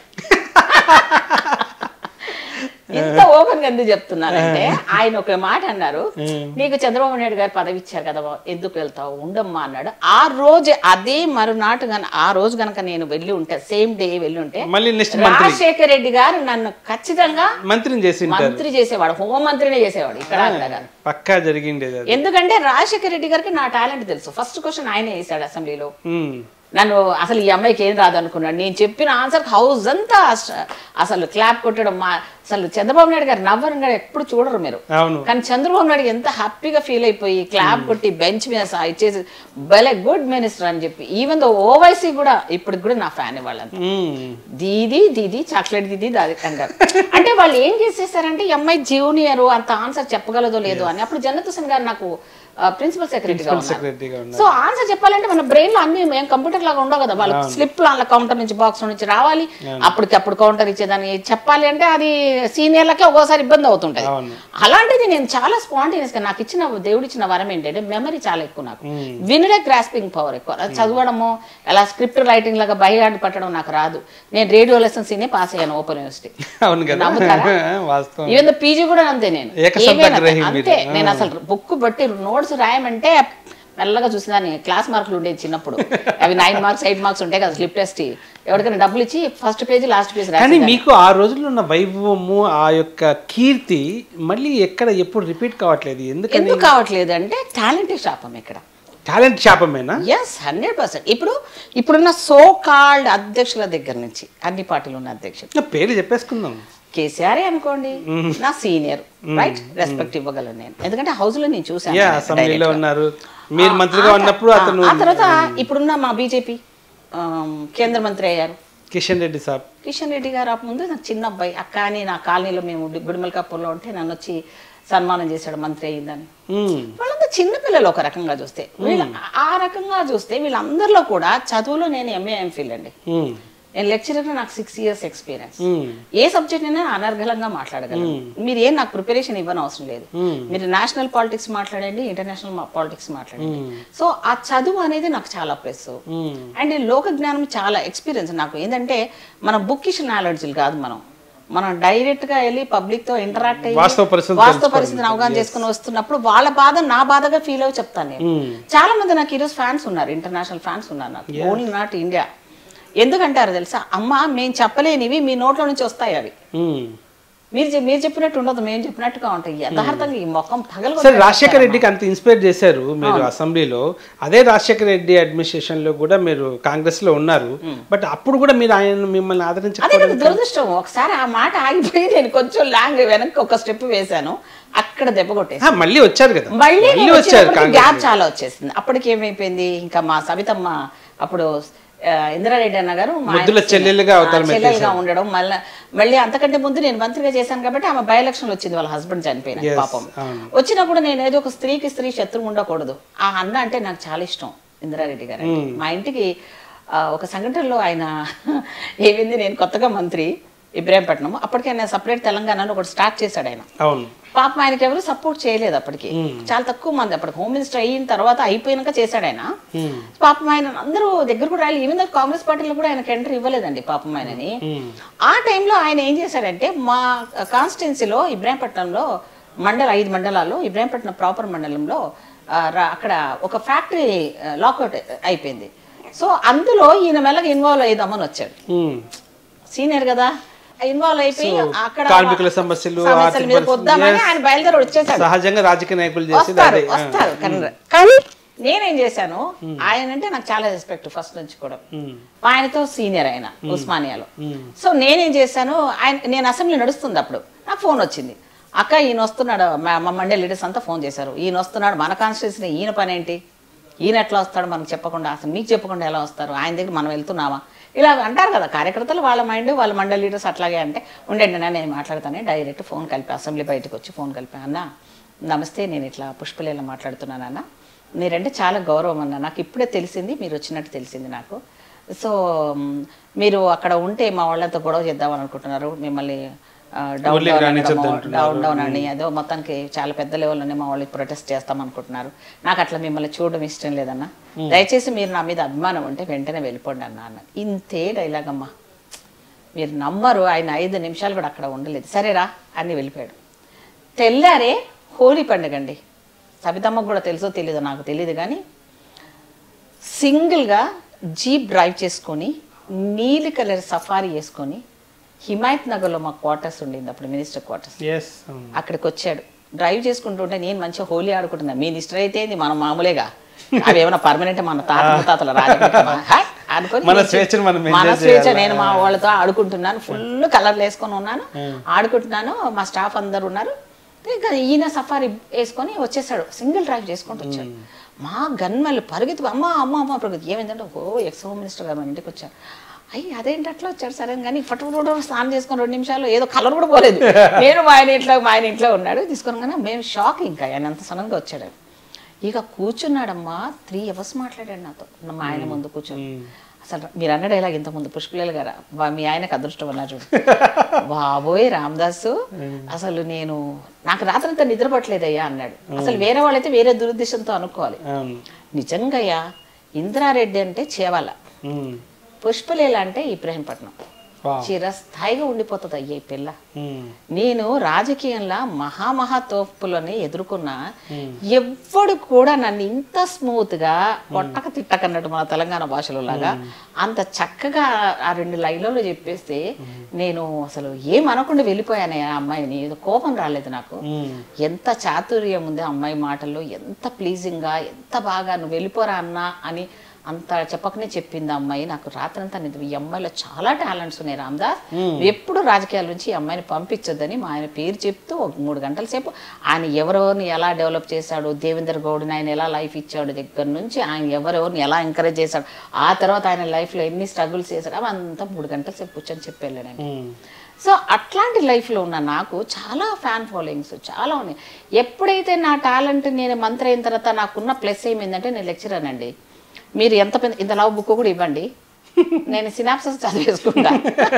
ఇంత ఓపెన్ గా ఎందుకు చెప్తున్నానంటే ఆయన ఒక మాట అన్నారు నీకు చంద్రబాబు నాయుడు గారు పదవి ఇచ్చారు కదా ఎందుకు వెళ్తావు ఉండమ్మా అన్నాడు ఆ రోజు అదే మరునాటు గన ఆ రోజు గనక నేను వెళ్ళి ఉంటే సేమ్ డే వెళ్ళి ఉంటే మళ్ళీ నెక్స్ట్ మంత్రి రాజశేఖర రెడ్డి గారు నన్ను ఖచ్చితంగా మంత్రిని చేసి ఉంటారు మంత్రి చేసేవాడు హోంమంత్రినే చేసేవాడు ఇక్కడ అక్కడ కాదు. పక్కా జరిగిండేది అది ఎందుకంటే రాజశేఖర రెడ్డి గారికి నా టాలెంట్ తెలుసు ఫస్ట్ క్వశ్చన్ ఆయనే వేసాడు అసెంబ్లీలో ఉమ్. నన్ను అసలు ఈ అమ్మాయికి ఏం రాదు అనుకున్నాను నేను చెప్పిన ఆన్సర్ హౌస్ అంతా అస- అసలు క్లాప్ కొట్టడం మా అసలు చంద్రబాబు నాయుడు గారు నవ్వరు గారు ఎప్పుడు చూడరు మీరు అవును కానీ చంద్రబాబు నాయుడు ఎంత హ్యాపీగా ఫీల్ అయిపోయి క్లాప్ కొట్టి బెంచ్ మీద సా- ఇచ్చేసి భలే గుడ్ మినిస్టర్ అని చెప్పి ఈవెన్ దో ఓవైసీ కూడా ఇప్పటికి కూడా నా ఫ్యాన్ వాళ్ళంతా ఉమ్. దీది దీది చాక్లెట్ దీది దాది అంటారు అంటే వాళ్ళు ఏం చేసేసారంటే ఈ అమ్మాయి జూనియర్ అంత ఆన్సర్ చెప్పగలదో లేదో అని అప్పుడు జన్నత్ హుసేన్ గారు నాకు ప్రిన్సిపల్ సెక్రటరీగా ఉన్నారు సెక్రటరీగా ఉన్నారు సో ఆన్సర్ చెప్పాలంటే మన బ్రెయిన్ లో అన్ని మేము కంప్యూటర్ లాగా ఉండవు కదా వాళ్ళకి స్లిప్ అలా కౌంటర్ నుంచి బాక్స్ నుంచి రావాలి అప్పటికప్పుడు కౌంటర్ ఇచ్చేదాన్ని చెప్పాలి అంటే అది సీనియర్లకే ఒక్కోసారి ఇబ్బంది అవుతుంటది అవును అలాంటిది నేను చాలా స్పాంటేనియస్ గా నాకు ఇచ్చిన దేవుడు ఇచ్చిన వరం ఏంటంటే మెమరీ చాలా ఎక్కువ నాకు వినడే గ్రాస్పింగ్ పవర్ ఎక్కువ అది చదవడము ఎలా స్క్రిప్ట్ రైటింగ్ లాగా బయట పట్టడం నాకు రాదు నేను రేడియో లెసన్స్ ఇనే పాస్ అయ్యాను ఓపెన్ యూనివర్సిటీ అవును కదా నమ్ముతారా? వాస్తవం ఈవెన్ పీజీ కూడా అంతే నేను ఏకసంత ఏమైనా గ్రహి మీరు. అంతే నేను అసలు బుక్ బట్టి నోట్స్ రాయమంటే మెల్లగా చూసేదాన్ని క్లాస్ మార్కులు ఉండేది చిన్నప్పుడు అవి నైన్ మార్క్స్ ఎయిట్ మార్క్స్ ఉంటాయి కదా స్లిప్ టెస్ట్ ఎవరికైనా డబ్బులు ఇచ్చి ఫస్ట్ పేజీ లాస్ట్ పేజ్ కానీ రాసి మీకు ఆ రోజుల్లో ఉన్న వైభవము ఆ యొక్క కీర్తి మళ్ళీ ఎక్కడ ఎప్పుడు రిపీట్ కావట్లేదు ఎందుకని ఎందుకు కావట్లేదు అంటే టాలెంట్ శాపం ఇక్కడ టాలెంట్ శాపమేనా ఎస్ హండ్రెడ్ పర్సెంట్ ఇప్పుడు ఇప్పుడున్న సో కాల్డ్ అధ్యక్షుల దగ్గర నుంచి అన్ని పార్టీలు ఉన్న అధ్యక్షులు నా పేర్లు చెప్పేసుకుందాం కేసీఆర్ అనుకోండి నా సీనియర్ రైట్ రెస్పెక్ట్ ఇవ్వగలను నేను ఎందుకంటే హౌస్ లో నేను చూసాను యా direct అసెంబ్లీలో గా. ఉన్నారు మీరు మంత్రిగా ఆ- ఉన్నప్పుడు ఆ- అతను ఆ తర్వాత ఇప్పుడున్న మా బీజేపీ కేంద్ర మంత్రి అయ్యారు కిషన్ రెడ్డి సాబ్ కిషన్ రెడ్డి గారు ఆ ముందు నాకు చిన్న అబ్బాయి అక్క అని నా కాలనీలో మేము గుడిమల్కాపూర్లో ఉంటే నన్ను వచ్చి సన్మానం చేశాడు మంత్రి అయిందని ఉమ్, వాళ్ళంతా చిన్న పిల్లలు ఒక రకంగా చూస్తే వీళ్ళ ఆ రకంగా చూస్తే వీళ్ళందరిలో కూడా చదువులో నేను ఎంఏ ఎంఫిల్ అండి ఉమ్, నేను లెక్చరర్ నాకు సిక్స్ ఇయర్స్ ఎక్స్పీరియన్స్ ఉమ్, ఏ సబ్జెక్ట్ అయినా అనర్గళంగా మాట్లాడగలను మీరు ఏం నాకు ప్రిపరేషన్ ఇవ్వని అవసరం లేదు మీరు నేషనల్ పాలిటిక్స్ మాట్లాడండి ఇంటర్నేషనల్ పాలిటిక్స్ మాట్లాడండి సో ఆ చదువు అనేది నాకు చాలా ప్లస్ ఉమ్. అండ్ ఈ లోక జ్ఞానం చాలా ఎక్స్పీరియన్స్ నాకు ఏంటంటే మన బుక్కిష్ నాలెడ్జ్లు కాదు మనం మనం డైరెక్ట్ గా వెళ్ళి పబ్లిక్ తో ఇంటరాక్ట్ అయ్యి వాస్తవ పరిస్థితులు వాస్తవ తెలుసుకోవడం. పరిస్థితిని అవగాహన చేసుకుని వస్తున్నప్పుడు వాళ్ళ బాధ నా బాధగా ఫీల్ అవి చెప్తాను నేను ఉమ్. చాలా మంది నాకు ఈరోజు ఫ్యాన్స్ ఉన్నారు ఇంటర్నేషనల్ ఫ్యాన్స్ ఉన్నారు నాకు ఓన్లీ నాట్ ఇండియా ఎందుకంటారు తెలుసా అమ్మ మేము చెప్పలేనివి మీ నోట్లో నుంచి వస్తాయి అవి ఉమ్. మీరు చె- మీరు చెప్పినట్టు ఉండదు మేము చెప్పినట్టుగా ఉంటాయి యథార్థంగా ఈ మొఖం పగల సరే రాజశేఖర రెడ్డికి అంత ఇన్స్పైర్ చేశారు మీరు అసెంబ్లీలో అదే రాజశేఖర రెడ్డి అడ్మినిస్ట్రేషన్ లో కూడా మీరు కాంగ్రెస్ లో ఉన్నారు బట్ అప్పుడు కూడా మీరు ఆయన మిమ్మల్ని అదే ఆదరించకపోవడం నాకు దురదృష్టం ఒకసారి ఆ మాట ఆగిపోయి నేను కొంచెం లాంగ్ వెనక్కి ఒక స్టెప్ వేశాను అక్కడ దెబ్బ కొట్టేసి ఆ, మళ్ళీ వచ్చారు కదా మళ్ళీ మళ్ళీ వచ్చారు కాంగ్రెస్ గ్యాప్ చాలా వచ్చేసింది అప్పటికి ఏమైపోయింది ఇంకా మా సవితమ్మ అప్పుడు ఆ, ఇందిరారెడ్డి అన్న గారు మా ఆయన ముద్దుల చెల్లెలుగా అవతారం ఆ, చెల్లెలుగా ఉండడం మళ్ళీ మళ్ళీ అంతకంటే ముందు నేను మంత్రిగా చేశాను కాబట్టి ఆమె బై ఎలక్షన్ వచ్చింది వాళ్ళ హస్బెండ్ చనిపోయిన Yes, పాపం అవును. వచ్చినప్పుడు నేను ఏదో ఒక స్త్రీకి స్త్రీ శత్రువు ఉండకూడదు ఆ అన్న అంటే నాకు చాలా ఇష్టం ఇందిరారెడ్డి గారు అంటే. మా ఇంటికి ఆ, ఒక సంఘటనలో ఆయన ఏమైంది నేను కొత్తగా మంత్రి ఇబ్రాహీంపట్నం అప్పటికే ఆయన సపరేట్ తెలంగాణలో ఒకటి స్టార్ట్ చేశాడు ఆయన అవును పాపం ఆయనకి ఎవరు సపోర్ట్ చేయలేదు అప్పటికి చాలా తక్కువ మంది అప్పటికి హోమ్ మినిస్టర్ అయిన తర్వాత అయిపోయినాక చేశాడు ఆయన ఉమ్, పాపం ఆయన అందరూ దగ్గర కూడా రాలి ఈవెన్ కాంగ్రెస్ పార్టీలో కూడా ఆయనకి ఎంట్రీ ఇవ్వలేదండి పాపం ఆయనని ఉమ్, ఆ టైంలో ఆయన ఏం చేశాడంటే మా కాన్స్టిట్యున్సీలో ఇబ్రాహీంపట్నంలో మండల ఐదు మండలాల్లో ఇబ్రాహీంపట్నం ప్రాపర్ మండలంలో ఆ, రా- అక్కడ ఒక ఫ్యాక్టరీ లాకౌట్ అయిపోయింది సో అందులో ఈయన మెల్లగా ఇన్వాల్వ్ అయిదామని వచ్చాడు ఉమ్. సీనియర్ కదా ఇన్వాల్వ్ అయిపోయి అక్కడ కార్మికుల సమస్యలు, సమస్యల ఆర్థిక మీద పరిస్థితులు, పొద్దామని yes. ఆయన బయలుదేరి వచ్చేసాడు సహజంగా రాజకీయ నాయకులు చేసేది వస్తారు అదే ఆ. వస్తారు కన్- కానీ నేనేం చేశాను ఆయన అంటే నాకు చాలా రెస్పెక్ట్ ఫస్ట్ నుంచి కూడా ఉమ్, ఆయనతో సీనియర్ ఆయన ఉస్మానియాలో ఉమ్, సో నేనేం చేశాను ఆయన నేను అసెంబ్లీ నడుస్తుంది అప్పుడు నాకు ఫోన్ వచ్చింది అక్క ఈయన వస్తున్నాడు మా మా మండే లీడర్స్ అంతా ఫోన్ చేశారు ఈయన వస్తున్నాడు మన కాన్స్టిట్యూన్సీ ఈయన పని ఏంటి ఈయన ఎట్లా వస్తాడు మనకు చెప్పకుండా అసలు మీకు చెప్పకుండా ఎలా వస్తారు ఆయన దగ్గర మనం వెళ్తున్నామా ఇలా అంటారు కదా కార్యకర్తలు వాళ్ళ మైండ్ వాళ్ళ మండలి లీడర్స్ అట్లాగే అంటే ఉండండి అన్న నేను మాట్లాడతానే డైరెక్ట్ ఫోన్ కలిపి అసెంబ్లీ బయటకు వచ్చి ఫోన్ కలిపి అన్న నమస్తే నేను ఇట్లా పుష్పలీల మాట్లాడుతున్నాను అన్న మీరంటే చాలా గౌరవం అన్న నాకు ఇప్పుడే తెలిసింది మీరు వచ్చినట్టు తెలిసింది నాకు సో మ్, మీరు అక్కడ ఉంటే మా వాళ్ళతో గొడవ చేద్దామని అనుకుంటున్నారు మిమ్మల్ని ఆ, డౌన్ ఊర్లోకి డౌన్ రానిచ్చొద్దు అనడమో, అంటున్నారు. డౌన్ డౌన్ అని ఏదో మొత్తానికి చాలా పెద్ద లెవెల్లోనే మా వాళ్ళకి ప్రొటెస్ట్ చేస్తాం అనుకుంటున్నారు నాకు అట్లా మిమ్మల్ని చూడడం ఇష్టం లేదన్న దయచేసి మీరు నా మీద అభిమానం ఉంటే వెంటనే వెళ్ళిపోండి అన్న అన్న ఇంతే డైలాగ్ అమ్మా మీరు నమ్మరు ఆయన ఐదు నిమిషాలు కూడా అక్కడ ఉండలేదు సరేరా అని వెళ్ళిపోయాడు తెల్లారే హోలీ పండుగ అండి సబితమ్మకు కూడా తెలుసో తెలీదో నాకు తెలియదు కానీ సింగిల్గా జీప్ డ్రైవ్ చేసుకొని నీలి కలర్ సఫారీ వేసుకొని హిమాయత్ నగర్లో మా క్వార్టర్స్ ఉండింది అప్పుడు మినిస్టర్ క్వార్టర్స్ ఎస్ అవును. అక్కడికి వచ్చాడు డ్రైవ్ చేసుకుంటుంటే నేను మంచిగా హోలీ ఆడుకుంటున్నా మీ నిష్టర్ అయితే ఏంది మనం మామూలేగా అవి ఏమైనా పర్మనెంట్ మన తాత ముత్తాతల రాజకీయ అనుకొని మన స్వేచ్ఛను మనం మన enjoy స్వేచ్ఛ చేయాలి. నేను మా వాళ్ళతో ఆడుకుంటున్నాను ఫుల్ కలర్లు వేసుకొని ఉన్నాను ఆడుకుంటున్నాను మా స్టాఫ్ అందరు ఉన్నారు ఇంకా ఈయన సఫారీ వేసుకొని వచ్చేసాడు సింగిల్ డ్రైవ్ చేసుకుంటూ వచ్చాడు మా గన్మల్ని పరిగెత్తి అమ్మ అమ్మ అమ్మ పరిగెత్తి ఏమైందంటే ఓ ఎక్స్ హోమ్ మినిస్టర్ గారు మన ఇంటికి వచ్చారు అయ్యి అదేంటి అట్లా వచ్చాడు సరే కానీ ఫటు స్నానం చేసుకొని రెండు నిమిషాలు ఏదో కలర్ కూడా పోలేదు నేను మా ఆయన ఇంట్లో మా ఆయన ఇంట్లో ఉన్నాడు తీసుకొని కానీ మేము షాక్ ఇంకా ఆయన అంత సడన్గా వచ్చాడు ఇక కూర్చున్నాడమ్మా త్రీ అవర్స్ మాట్లాడాడు నాతో మా ఆయన ముందు కూర్చొని అసలు మీరు అన్నాడు ఇలాగ ఇంత ముందు పుష్పలేలు గారా వా- మీ ఆయనకు అదృష్టం అన్నారు చూడు బాబోయ్ రామదాసు అసలు నేను నాకు రాత్రంతా నిద్ర పట్టలేదయ్యా అన్నాడు అసలు వేరే వాళ్ళైతే వేరే దురుద్దేశంతో అనుకోవాలి అవును. నిజంగయ్యా ఇందిరారెడ్డి అంటే చేవాల ఉమ్, పుష్పలీల అంటే ఇబ్రహీంపట్నం వావ్. చిరస్థాయిగా ఉండిపోతుంది అయ్యే ఈ పిల్ల ఉమ్, నేను రాజకీయంలో మహామహా తోపులని ఎదుర్కొన్నా ఎవ్వడు కూడా నన్ను ఇంత స్మూత్ గా కొట్టక తిట్టకన్నట్టు మన తెలంగాణ భాషలో లాగా అంత చక్కగా ఆ రెండు లైన్లలో చెప్పేస్తే నేను అసలు ఏం అనకుండా వెళ్ళిపోయాను ఆ అమ్మాయిని ఏదో కోపం రాలేదు నాకు ఉమ్, ఎంత చాతుర్యం ఉంది ఆ అమ్మాయి మాటల్లో ఎంత ప్లీజింగ్ గా ఎంత బాగా నువ్వు వెళ్ళిపోరా అన్నా అని అంత చెప్పకనే చెప్పింది ఆ అమ్మాయి నాకు రాత్రంతా నిద్ర ఈ అమ్మాయిలో చాలా టాలెంట్స్ ఉన్నాయి రామ్దాస్ ఎప్పుడు రాజకీయాల నుంచి ఈ అమ్మాయిని పంపించొద్దని మా ఆయన పేరు చెప్తూ ఒక మూడు గంటల సేపు ఆయన ఎవరెవరిని ఎలా డెవలప్ చేశాడు దేవేంద్ర గౌడ్ని ఆయన ఎలా లైఫ్ ఇచ్చాడు దగ్గర నుంచి ఆయన ఎవరెవరిని ఎలా ఎంకరేజ్ చేశాడు ఆ తర్వాత ఆయన లైఫ్లో ఎన్ని స్ట్రగుల్స్ చేశాడు అవి అంతా మూడు గంటల సేపు కూర్చొని చెప్పాను ఉమ్, సో అట్లాంటి లైఫ్లో ఉన్న నాకు చాలా ఫ్యాన్ ఫాలోయింగ్స్ చాలా ఉన్నాయి ఎప్పుడైతే నా టాలెంట్ నేను మంత్రి అయిన తర్వాత నాకున్న ప్లస్ ఏమైందంటే నేను లెక్చరర్ అండి మీరు ఎంత పెద్ద ఇంత లవ్ బుక్ కూడా ఇవ్వండి నేను సినాప్సస్ చదివేసుకుంటా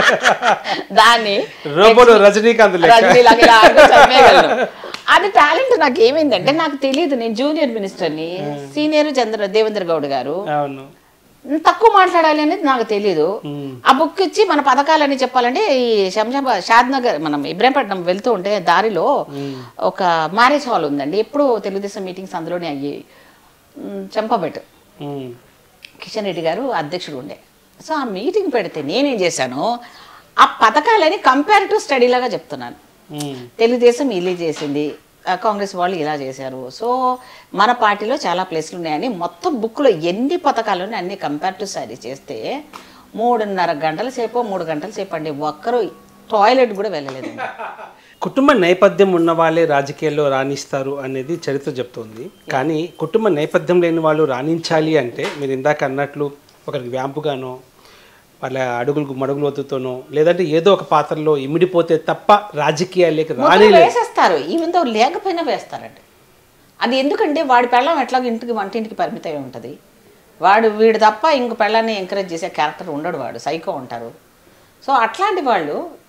దాన్ని రోబోలో రజనీకాంత్ లెక్క రజనీలాగా ఇలా ఆడుతూ చదివేయగలను. అది టాలెంట్ నాకు ఏమైందంటే నాకు తెలియదు నేను జూనియర్ మినిస్టర్ని సీనియర్ చంద్ర దేవేంద్ర గౌడ్ గారు అవును తక్కువ మాట్లాడాలి అనేది నాకు తెలియదు ఉమ్, ఆ బుక్ ఇచ్చి మన పథకాలని చెప్పాలంటే ఈ శంషాబాద్ షాద్ నగర్ మనం ఇబ్రాహీంపట్నం వెళ్తూ ఉంటే దారిలో ఒక మ్యారేజ్ హాల్ ఉందండి ఎప్పుడూ తెలుగుదేశం మీటింగ్స్ అందులోనే అయ్యాయి ఉమ్, చంపబెట్టు ఉమ్, కిషన్ రెడ్డి గారు అధ్యక్షుడు ఉండే సో ఆ మీటింగ్ పెడితే నేనేం చేశాను ఆ పథకాలని కంపారిటివ్ స్టడీ లాగా చెప్తున్నాను ఉమ్, తెలుగుదేశం ఇలా చేసింది ఆ, కాంగ్రెస్ వాళ్ళు ఇలా చేశారు సో మన పార్టీలో చాలా ప్లేస్లు ఉన్నాయని మొత్తం బుక్లో ఎన్ని పథకాలు ఉన్నాయి అన్ని కంపారిటివ్ స్టడీ చేస్తే మూడున్నర గంటల సేపు మూడు గంటల సేపు అండి ఒక్కరు టాయిలెట్ కూడా వెళ్ళలేదు కుటుంబ నేపథ్యం ఉన్న వాళ్ళే రాజకీయాల్లో రాణిస్తారు అనేది చరిత్ర చెప్తోంది కానీ కుటుంబ నేపథ్యం లేని వాళ్ళు రాణించాలి అంటే మీరు ఇందాక అన్నట్లు ఒకరికి వ్యాంపుగానో వాళ్ళ అడుగులు మడుగులు వద్దుతోనో లేదంటే ఏదో ఒక పాత్రలో ఇమిడిపోతే తప్ప రాజకీయాల్లోకి రాని ముద్రలు వేసేస్తారు ఈవెన్ తో లేకపోయినా వేస్తారండి అది ఎందుకంటే వాడి పెళ్ళం ఎట్లాగో ఇంటికి వంటింటికి పరిమితమై ఉంటుంది వాడు వీడు తప్ప ఇంక పెళ్ళాన్ని ఎంకరేజ్ చేసే క్యారెక్టర్ ఉండడు వాడు సైకో ఉంటారు సో అట్లాంటి వాళ్ళు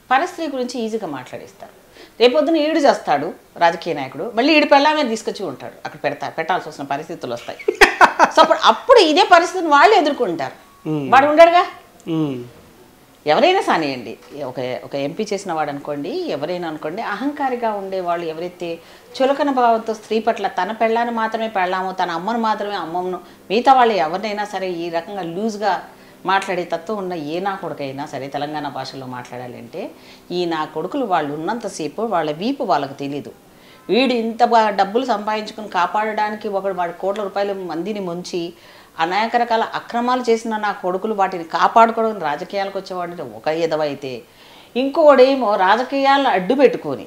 పరస్త్రీ గురించి ఈజీగా మాట్లాడేస్తారు రేపొద్దున ఈడు చేస్తాడు రాజకీయ నాయకుడు మళ్ళీ ఈడు పెళ్ళామే తీసుకొచ్చి ఉంటాడు అక్కడ పెడతా పెట్టాల్సి వస్తున్న పరిస్థితులు వస్తాయి సో అప్పుడు అప్పుడు ఇదే పరిస్థితిని వాళ్ళు ఎదుర్కొంటారు వాడు ఉండడుగా ఉమ్. ఎవరైనా సానియండి ఒక ఒక ఎంపీ చేసిన వాడు అనుకోండి ఎవరైనా అనుకోండి అహంకారిగా ఉండేవాళ్ళు ఎవరైతే చులకన భావంతో స్త్రీ పట్ల తన పెళ్ళాన్ని మాత్రమే పెళ్ళాము తన అమ్మను మాత్రమే అమ్మను మిగతా వాళ్ళు ఎవరినైనా సరే ఈ రకంగా లూజ్గా మాట్లాడే తత్వం ఉన్న ఏ నా కొడుకైనా సరే తెలంగాణ భాషలో మాట్లాడాలి అంటే ఈ నా కొడుకులు వాళ్ళు ఉన్నంతసేపు వాళ్ళ వీపు వాళ్ళకి తెలీదు వీడు ఇంత బా డబ్బులు సంపాదించుకుని కాపాడడానికి ఒకడు వాడి కోట్ల రూపాయలు మందిని ముంచి అనేక రకాల అక్రమాలు చేసిన నా కొడుకులు వాటిని కాపాడుకోవడం రాజకీయాలకు వచ్చేవాడు ఒక ఎదవైతే ఇంకోడేమో రాజకీయాలను అడ్డు పెట్టుకొని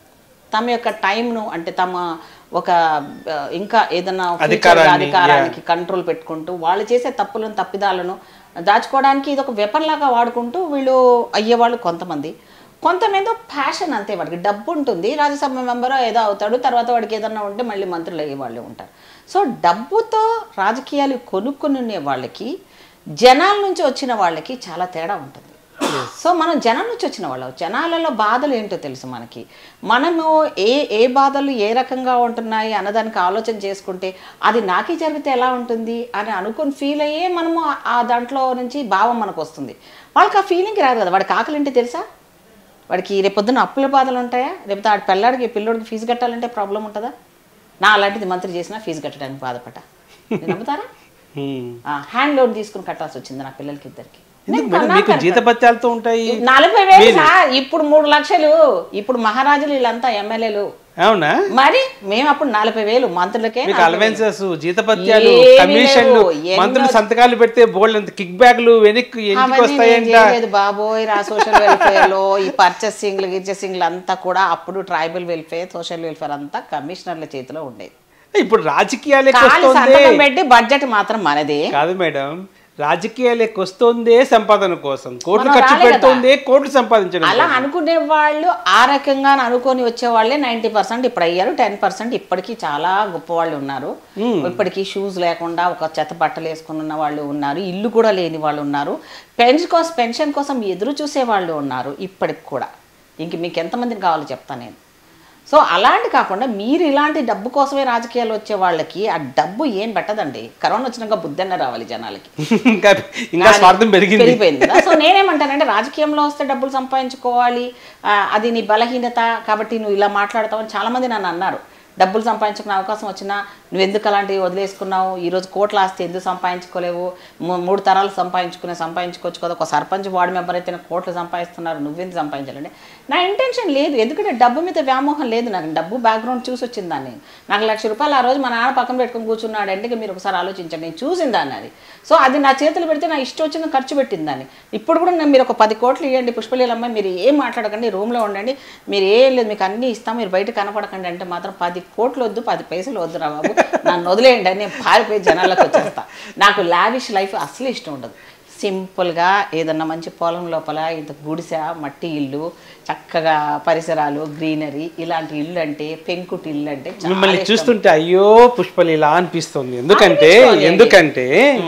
తమ యొక్క టైంను అంటే తమ ఒక ఆ, ఇంకా ఏదైనా future అధికారాన్ని, అధికారానికి కంట్రోల్ పెట్టుకుంటూ వాళ్ళు చేసే తప్పులను తప్పిదాలను దాచుకోవడానికి ఇది ఒక వెపన్ లాగా వాడుకుంటూ వీళ్ళు అయ్యేవాళ్ళు కొంతమంది కొంతమంది ప్యాషన్ అంతే వాడికి డబ్బు ఉంటుంది రాజ్యసభ మెంబర్ ఏదో అవుతాడు తర్వాత వాడికి ఏదన్నా ఉంటే మళ్ళీ మంత్రులు అయ్యే వాళ్ళు ఉంటారు సో డబ్బుతో రాజకీయాలు కొనుక్కునే వాళ్ళకి జనాల నుంచి వచ్చిన వాళ్ళకి చాలా తేడా ఉంటుంది సో మనం జనం నుంచి వచ్చిన వాళ్ళం జనాలలో బాధలు ఏంటో తెలుసు మనకి మనము ఏ ఏ బాధలు ఏ రకంగా ఉంటున్నాయి అన్నదానికి ఆలోచన చేసుకుంటే అది నాకే జరిగితే ఎలా ఉంటుంది అని అనుకుని ఫీల్ అయ్యే మనము ఆ- ఆ దాంట్లో నుంచి భావం మనకు వస్తుంది వాళ్ళకి ఆ ఫీలింగ్ రాదు కదా వాడికి ఆకలి ఏంటి తెలుసా వాడికి రేపొద్దున అప్పుల బాధలు ఉంటాయా రేపు ఆడి పిల్లాడికి పిల్లోడికి ఫీజు కట్టాలంటే ప్రాబ్లం ఉంటుందా నా అలాంటిది మంత్రి చేసినా ఫీజు కట్టడానికి బాధపడ్డా మీరు నమ్ముతారా ఉమ్. హ్యాండ్ లోన్ తీసుకుని కట్టాల్సి వచ్చింది నా పిల్లలకి ఇద్దరికి ఎందుకు మేడం మీకు జీతపత్యాలతో ఉంటాయి నలభై వేలు సార్ ఇప్పుడు మూడు లక్షలు ఇప్పుడు మహారాజులు వీళ్ళంతా ఎమ్మెల్యేలు అవునా మరి మేము అప్పుడు నలభై వేలు మంత్రులకే మీకు నలభై అలవెన్సెస్ జీతపత్యాలు ఏమీ కమిషన్లు లేవు. ఎన్నో- మంత్రులు సంతకాలు పెడితే బోల్డ్ అంత కిక్ బ్యాక్లు వెనక్కి ఎందుకు అవన్నీ నేను వస్తాయంట చేయలేదు బాబోయ్ రా సోషల్ వెల్ఫేర్ లో ఈ పర్చేసింగ్లు గిర్చేసింగ్లు అంతా కూడా అప్పుడు ట్రైబల్ వెల్ఫేర్ సోషల్ వెల్ఫేర్ అంతా కమిషనర్ల చేతిలో ఉండేది ఇప్పుడు రాజకీయాలకు ఖాళీ వస్తుంది సంతకం పెట్టి బడ్జెట్ మాత్రం మనదే కాదు మేడం రాజకీయాలకు వస్తుందే సంపాదన కోసం కోట్లు మనం ఖర్చు రాలే కదా. పెడుతుందే కోట్లు సంపాదించడం అలా అనుకునే వాళ్ళు ఆ రకంగా అనుకొని వచ్చే వాళ్ళే నైంటీ పర్సెంట్ ఇప్పుడు అయ్యారు టెన్ పర్సెంట్ ఇప్పటికీ చాలా గొప్ప వాళ్ళు ఉన్నారు ఇప్పటికీ షూస్ లేకుండా ఒక చెత్త బట్టలు వేసుకుని ఉన్న వాళ్ళు ఉన్నారు ఇల్లు కూడా లేని వాళ్ళు ఉన్నారు పెన్షన్ కోసం పెన్షన్ కోసం ఎదురు చూసే వాళ్ళు ఉన్నారు ఇప్పటికి కూడా ఇంక మీకు ఎంతమందిని కావాలో చెప్తాను నేను సో అలాంటి కాకుండా మీరు ఇలాంటి డబ్బు కోసమే రాజకీయాలు వచ్చే వాళ్ళకి ఆ డబ్బు ఏం పెట్టదండి కరోనా వచ్చినాక బుద్ధన్న రావాలి జనాలకి ఇంకా ఇంకా స్వార్థం పెరిగింది పెరిగిపోయింది కదా సో నేనేమంటానంటే రాజకీయంలో వస్తే డబ్బులు సంపాదించుకోవాలి ఆ, అది నీ బలహీనత కాబట్టి నువ్వు ఇలా మాట్లాడతావు అని చాలా మంది నన్ను అన్నారు డబ్బులు సంపాదించుకునే అవకాశం వచ్చినా నువ్వు ఎందుకు అలాంటివి వదిలేసుకున్నావు ఈరోజు కోట్ల ఆస్తి ఎందుకు సంపాదించుకోలేవు మూ- మూడు తరాలు సంపాదించుకునే సంపాదించుకోవచ్చు కదా ఒక సర్పంచ్ వార్డు మెంబర్ అయితే కోట్లు సంపాదిస్తున్నారు నువ్వెందుకు సంపాదించాలంటే నా ఇంటెన్షన్ లేదు ఎందుకంటే డబ్బు మీద వ్యామోహం లేదు నాకు డబ్బు బ్యాక్గ్రౌండ్ చూసి వచ్చింది దాన్ని నాకు లక్ష రూపాయలు ఆ రోజు మా నాన్న పక్కన పెట్టుకుని కూర్చున్నాడు అంటే ఇక మీరు ఒకసారి ఆలోచించండి నేను చూసిన దాన్ని అది సో అది నా చేతులు పెడితే నా ఇష్టం వచ్చిన ఖర్చు పెట్టింది దాన్ని ఇప్పుడు కూడా నేను మీరు ఒక పది కోట్లు ఇవ్వండి పుష్పలీలమ్మ మీరు ఏం మాట్లాడకండి రూమ్లో ఉండండి మీరు ఏం లేదు మీకు అన్నీ ఇస్తాం మీరు బయట కనపడకండి అంటే మాత్రం పది కోట్లు వద్దు పది పైసలు వద్దు రా బాబు నన్ను వదిలేయండి అని నేను పారిపోయి జనాలకు వచ్చేస్తా నాకు లావిష్ లైఫ్ అసలు ఇష్టం ఉండదు సింపుల్గా ఏదన్నా మంచి పొలం లోపల ఇంత గుడిసె మట్టి ఇల్లు చక్కగా పరిసరాలు గ్రీనరీ ఇలాంటి ఇల్లు అంటే పెంకుటి ఇల్లు అంటే చాలా మిమ్మల్ని ఇష్టం. చూస్తుంటే అయ్యో పుష్పలు ఇలా అనిపిస్తుంది ఎందుకంటే అనిపించుకోవాలి. ఎందుకంటే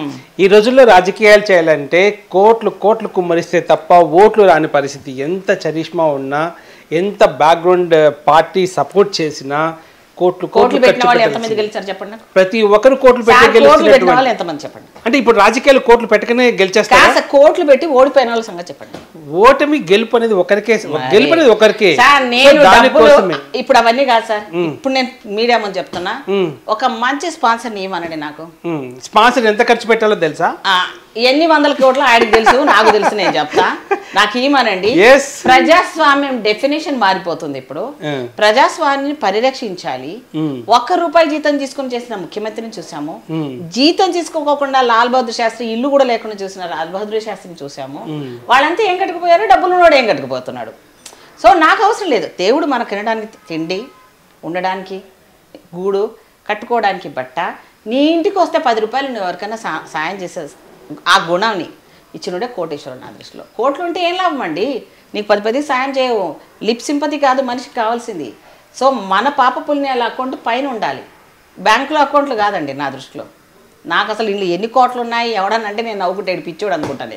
ఈ రోజుల్లో రాజకీయాలు చేయాలంటే కోట్లు కోట్లు కుమ్మరిస్తే తప్ప ఓట్లు రాని పరిస్థితి ఎంత చరిష్మా ఉన్నా ఎంత బ్యాక్గ్రౌండ్ పార్టీ సపోర్ట్ చేసినా కోట్లు కోట్లు కోట్లు పెట్టిన ఖర్చు వాళ్ళు పెట్టాల్సిందే. ఎంతమంది గెలిచారు చెప్పండి నాకు ప్రతి ఒక్కరు కోట్లు పెట్టి సార్, కోట్లు పెట్టిన గెలిచినటువంటి వాళ్ళు ఎంతమంది చెప్పండి అంటే ఇప్పుడు రాజకీయాలు కోట్లు పెట్టకనే గెలిచేస్తారు కాస్త కోట్లు పెట్టి ఓడిపోయిన వాళ్ళ సంగతి చెప్పండి ఓటమి గెలుపు అనేది ఒకరికే గెలుపు అనేది ఒకరికే సార్ నేను సో డబ్బులు దానికోసమే ఇప్పుడు అవన్నీ కాదు సార్ ఇప్పుడు నేను మీడియా ముందు చెప్తున్నా మ్మ్. ఒక మంచి స్పాన్సర్ ఇవ్వనండి నాకు ఉమ్, స్పాన్సర్ ఎంత ఖర్చు పెట్టాలో తెలుసా ఆ, ఎన్ని వందల కోట్లు ఆయనకు తెలుసు నాకు తెలుసు నేను చెప్తా నాకు ఏమనండి Yes. ప్రజాస్వామ్యం డెఫినేషన్ మారిపోతుంది ఇప్పుడు Mm. ప్రజాస్వామ్యాన్ని పరిరక్షించాలి Mm. ఒక్క రూపాయి జీతం తీసుకొని చేసిన ముఖ్యమంత్రిని చూసాము Mm. జీతం తీసుకోకుండా లాల్ బహదూర్ శాస్త్రి ఇల్లు కూడా లేకుండా చూసిన లాల్ బహదూర్ శాస్త్రిని చూసాము వాళ్ళంతా ఏం కట్టుకుపోయారు డబ్బులు ఉన్నవాడు ఏం కట్టుకుపోతున్నాడు సో నాకు అవసరం లేదు దేవుడు మనకు తినడానికి తిండి ఉండడానికి గూడు కట్టుకోవడానికి బట్ట నీ ఇంటికి వస్తే పది రూపాయలు నువ్వు ఎవరికైనా సా సాయం చేసే ఆ గుణాన్ని ఇచ్చినుడే కోటేశ్వరుడు నా దృష్టిలో కోట్లు ఉంటే ఏం లాభం అండి నీకు పది పది సాయం చేయవు లిప్ సింపతి కాదు మనిషికి కావాల్సింది సో మన పాప పుణ్యాల అకౌంట్ పైన ఉండాలి బ్యాంకులో అకౌంట్లు కాదండి నా దృష్టిలో నాకు అసలు ఇంట్లో ఎన్ని కోట్లు ఉన్నాయి ఎవడనంటే నేను నవ్వుకుంటే పిచ్చోడు అనుకుంటా నేను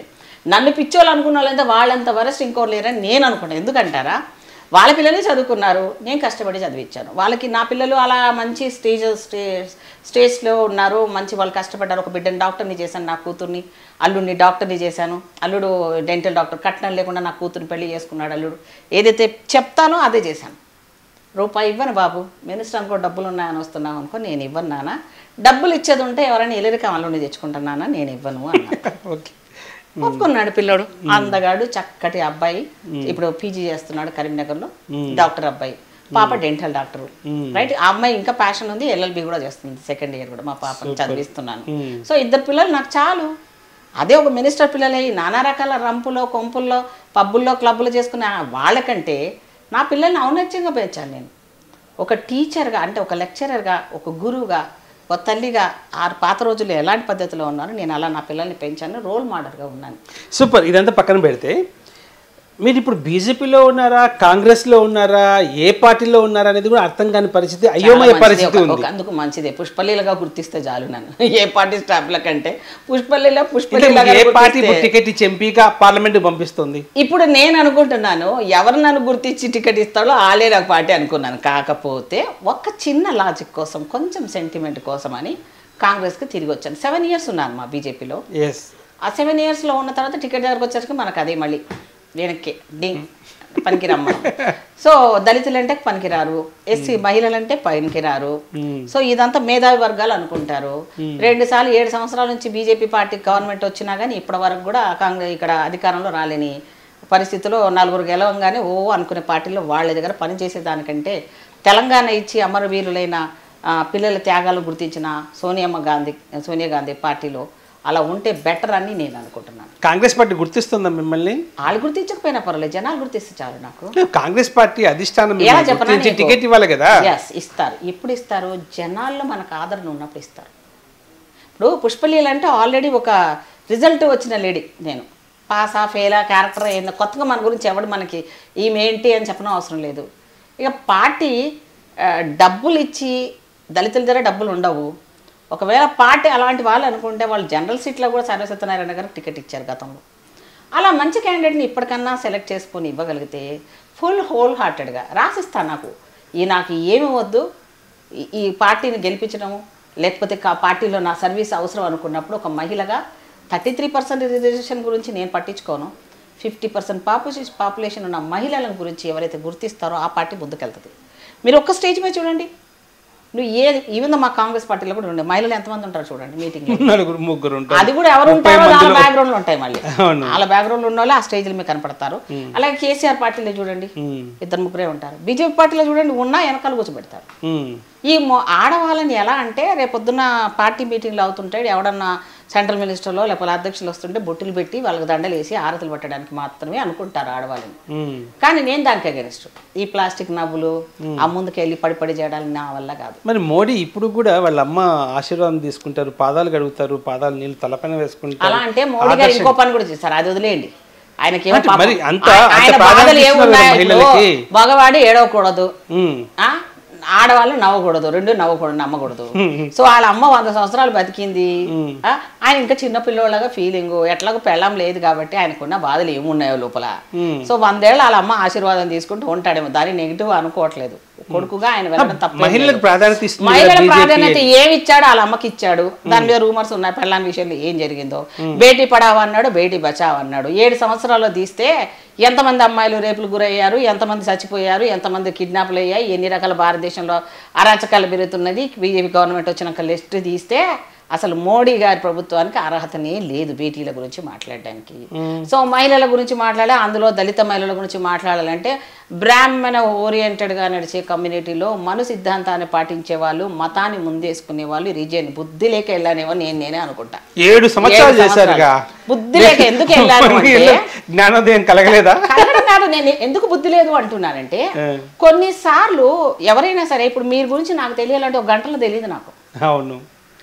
నన్ను పిచ్చోళ్ళు అనుకున్న వాళ్ళంతా వాళ్ళంత వరస్ట్ ఇంకోరు లేరని నేను అనుకున్నాను ఎందుకంటారా వాళ్ళ పిల్లలే చదువుకున్నారు నేను కష్టపడి చదివించాను వాళ్ళకి నా పిల్లలు అలా మంచి స్టేజ్ స్టే స్టేజ్లో ఉన్నారు మంచి వాళ్ళు కష్టపడ్డారు ఒక బిడ్డని డాక్టర్ని చేశాను నా కూతుర్ని అల్లుడిని డాక్టర్ని చేశాను అల్లుడు డెంటల్ డాక్టర్ కట్నం లేకుండా నా కూతుర్ని పెళ్లి చేసుకున్నాడు అల్లుడు ఏదైతే చెప్తానో అదే చేశాను రూపాయి ఇవ్వను బాబు మినిస్టర్ అనుకో డబ్బులు ఉన్నాయని వస్తున్నావు అనుకో నేను ఇవ్వను నాన్న డబ్బులు ఇచ్చేది ఉంటే ఎవరైనా ఎలిరిక అల్లుడిని తెచ్చుకుంటున్నానా నేను ఇవ్వను అన్నా ఓకే ఒప్పుకున్నాడు పిల్లోడు అందగాడు చక్కటి అబ్బాయి ఇప్పుడు పీజీ చేస్తున్నాడు కరీంనగర్లో డాక్టర్ అబ్బాయి పాప డెంటల్ డాక్టర్ రైట్ ఆ అమ్మాయి ఇంకా ప్యాషన్ ఉంది ఎల్ఎల్బి కూడా చేస్తుంది సెకండ్ ఇయర్ కూడా మా పాపని చదివిస్తున్నాను సో ఇద్దరు పిల్లలు నాకు చాలు అదే ఒక మినిస్టర్ పిల్లలే ఈ నానా రకాల రంపులో కొంపుల్లో పబ్బుల్లో క్లబ్బులు చేసుకునే ఆ వాళ్ళకంటే నా పిల్లల్ని ఔన్నత్యంగా పెంచాను నేను ఒక టీచర్గా అంటే ఒక లెక్చరర్గా ఒక గురువుగా ఒక తల్లిగా ఆ పాత రోజుల్లో ఎలాంటి పద్ధతిలో ఉన్నాను నేను అలా నా పిల్లల్ని పెంచాను రోల్ మోడల్గా ఉన్నాను సూపర్ ఇదంతా పక్కన పెడితే మీరు ఇప్పుడు బీజేపీలో ఉన్నారా కాంగ్రెస్లో ఉన్నారా ఏ పార్టీలో ఉన్నారా అనేది కూడా అర్థం కాని పరిస్థితి అయోమయ చాలా మంచిది. పరిస్థితి ఒక- ఉంది ఒక అందుకు మంచిదే పుష్పలీలగా గుర్తిస్తే చాలు నన్ను ఏ పార్టీ స్టాఫ్ల కంటే పుష్పలీల అంటే పుష్పలీలగా మీకు ఏ పార్టీ ఇప్పుడు గుర్తిస్తే- టికెట్ ఇచ్చి ఎంపీగా పార్లమెంట్ పంపిస్తుంది ఇప్పుడు నేను అనుకుంటున్నాను ఎవరు నన్ను గుర్తించి టికెట్ ఇస్తాడో ఆలే నాకు పార్టీ అనుకున్నాను కాకపోతే ఒక్క చిన్న లాజిక్ కోసం కొంచెం సెంటిమెంట్ కోసం అని కాంగ్రెస్కి తిరిగి వచ్చాను సెవెన్ ఇయర్స్ ఉన్నాను మా బీజేపీలో ఎస్ ఆ సెవెన్ ఇయర్స్లో ఉన్న తర్వాత టికెట్ దగ్గరకు వచ్చేసరికి మనకు అదే మళ్ళీ వెనక్కి డింగ్ పనికిరమ్మ సో దళితులంటే పనికిరారు ఎస్సీ మహిళలంటే పనికిరారు సో ఇదంతా మేధావి వర్గాలు అనుకుంటారు రెండు సార్లు ఏడు సంవత్సరాల నుంచి బీజేపీ పార్టీ గవర్నమెంట్ వచ్చినా కానీ ఇప్పటి వరకు కూడా కాంగ్రెస్ ఇక్కడ అధికారంలో రాలేని పరిస్థితిలో నలుగురు గెలవంగానే ఓ అనుకునే పార్టీలో వాళ్ళ దగ్గర పనిచేసే దానికంటే తెలంగాణ ఇచ్చి అమరవీరులైన ఆ, పిల్లల త్యాగాలు గుర్తించిన సోనియమ్మ గాంధీ సోనియా గాంధీ పార్టీలో అలా ఉంటే బెటర్ అని నేను అనుకుంటున్నాను కాంగ్రెస్ పార్టీ గుర్తిస్తుందా మిమ్మల్ని వాళ్ళు గుర్తించకపోయినా పర్వాలేదు జనాలు గుర్తిస్తే చాలు నాకు కాంగ్రెస్ పార్టీ అధిష్టానం ఎలా మిమ్మల్ని చెప్పనా గుర్తించి నీకు? టికెట్ ఇవ్వాలి కదా ఎస్ ఇస్తారు ఎప్పుడు ఇస్తారు జనాల్లో మనకు ఆదరణ ఉన్నప్పుడు ఇస్తారు ఇప్పుడు పుష్పలీల అంటే ఆల్రెడీ ఒక రిజల్ట్ వచ్చిన లేడీ నేను పాసా ఫెయిలా క్యారెక్టర్ ఏందో కొత్తగా మన గురించి ఎవడు మనకి ఈమె ఏంటి అని చెప్పడం అవసరం లేదు ఇక పార్టీ ఆ, డబ్బులు ఇచ్చి దళితుల దగ్గర డబ్బులు ఉండవు ఒకవేళ పార్టీ అలాంటి వాళ్ళు అనుకుంటే వాళ్ళు జనరల్ సీట్లో కూడా సర్వసత్యనారాయణ గారికి టికెట్ ఇచ్చారు గతంలో అలా మంచి క్యాండిడేట్ని ఇప్పటికన్నా సెలెక్ట్ చేసుకొని ఇవ్వగలిగితే ఫుల్ హోల్ హార్టెడ్గా రాసిస్తాను నాకు ఈ నాకు ఏమి వద్దు ఈ- ఈ పార్టీని గెలిపించడము లేకపోతే కా- పార్టీలో నా సర్వీస్ అవసరం అనుకున్నప్పుడు ఒక మహిళగా థర్టీ త్రీ పర్సెంట్ రిజర్వేషన్ గురించి నేను పట్టించుకోను ఫిఫ్టీ పర్సెంట్ పాపులేషన్ పాపులేషన్ ఉన్న మహిళల గురించి ఎవరైతే గుర్తిస్తారో ఆ పార్టీ ముందుకెళ్తుంది మీరు ఒక్క స్టేజ్ మీద చూడండి నువ్వు ఏ ఈవెన్ మా కాంగ్రెస్ పార్టీలో కూడా ఉండే మహిళలు ఎంతమంది ఉంటారు చూడండి మీటింగ్లో నలుగురు ముగ్గురు ఉంటారు అది కూడా ఎవరు ముప్పై ఉంటారో వాళ్ళ మందిలో. బ్యాక్గ్రౌండ్ లో ఉంటాయి మళ్ళీ అవును. వాళ్ళ బ్యాక్గ్రౌండ్ లో ఉన్న వాళ్ళు ఆ స్టేజ్ మీద కనపడతారు అలాగే కేసీఆర్ పార్టీలో చూడండి మ్మ్. ఇద్దరు ముగ్గురే ఉంటారు బీజేపీ పార్టీలో చూడండి ఉన్నా వెనకాల కూర్చోబెడతారు మ్మ్. ఈ మొ- ఆడవాళ్ళని ఎలా అంటే రేపొద్దున పార్టీ మీటింగ్లు అవుతుంటాయి ఎవడన్నా సెంట్రల్ మినిస్టర్లో లేకపోతే అధ్యక్షులు వస్తుంటే బొట్టులు పెట్టి వాళ్ళకి దండలు వేసి ఆరతులు పట్టడానికి మాత్రమే అనుకుంటారు ఆడవాళ్ళని మ్మ్. కానీ నేను దానికి అగెనిస్ట్ ఈ ప్లాస్టిక్ నవ్వులు ఆ ముందుకెళ్ళి పడి పడి చేయడానికి నా వల్ల కాదు మరి మోడీ ఇప్పుడు కూడా వాళ్ళ అమ్మ ఆశీర్వాదం తీసుకుంటారు పాదాలు కడుగుతారు పాదాలు నీళ్ళు తలపైన వేసుకుంటారు అలా అంటే మోడీ గారు ఇంకో పని కూడా చేస్తారు అది వదిలేయండి ఆయనకేమో అంటే పాపం- మరి అంత- ఆయన- అంత ఆయన ప్రాధాన్యత బాధలు ఇస్తున్నారు ఏమున్నాయి మహిళలకి. ఇప్పుడు మగవాడు ఏడవకూడదు మ్మ్. ఆ ఆడవాళ్ళు నవ్వకూడదు రెండు నవ్వకూడదు నమ్మకూడదు సో వాళ్ళ అమ్మ వంద సంవత్సరాలు బతికింది ఆ, ఆయన ఇంకా చిన్న పిల్లోళ్ళగా ఫీలింగ్ ఎట్లాగో పెళ్ళం లేదు కాబట్టి ఆయనకున్న బాధలు ఏమున్నాయో లోపల సో వందేళ్ళు వాళ్ళ అమ్మ ఆశీర్వాదం తీసుకుంటూ ఉంటాడేమో దాన్ని నెగిటివ్ అనుకోవట్లేదు కొడుకుగా ఆయన వెళ్ళడం తప్ప మహిళలకు ప్రాధాన్యత ఇస్తుంది మహిళల BJP. ప్రాధాన్యత ఏమి ఇచ్చాడో వాళ్ళ అమ్మకి ఇచ్చాడు దాని మీద రూమర్స్ ఉన్నాయి పెళ్ళాం విషయంలో ఏం జరిగిందో బేటీ పడావ్ అన్నాడు బేటీ బచావ్ అన్నాడు ఏడు సంవత్సరాల్లో తీస్తే ఎంతమంది అమ్మాయిలు రేపులు గురయ్యారు ఎంతమంది చచ్చిపోయారు ఎంతమంది కిడ్నాప్లు అయ్యాయి ఎన్ని రకాల భారతదేశంలో అరాచకాలు పెరుగుతున్నది బీజేపీ గవర్నమెంట్ వచ్చినాక లిస్ట్ తీస్తే అసలు మోడీ గారి ప్రభుత్వానికి అర్హతనే లేదు బేటీల గురించి మాట్లాడడానికి సో మహిళల గురించి మాట్లాడే అందులో దళిత మహిళల గురించి మాట్లాడాలంటే బ్రాహ్మణ ఓరియంటెడ్గా నడిచే కమ్యూనిటీలో మను సిద్ధాంతాన్ని పాటించే వాళ్ళు మతాన్ని ముందేసుకునే వాళ్ళు రీజియన్ బుద్ధి లేక వెళ్ళానేమో నేను నేనే అనుకుంటా ఏడు సంవత్సరాలు ఏడు చేశారుగా సంవత్సరాలు. బుద్ధి లేక ఎందుకు వెళ్ళాను మరి అంటే జ్ఞానోదయం కలగలేదా కలగడం కాదు నేను ఎందుకు బుద్ధి లేదు అంటున్నానంటే కొన్నిసార్లు ఎవరైనా సరే ఇప్పుడు మీరు గురించి నాకు తెలియాలంటే ఒక గంటలో తెలియదు నాకు అవును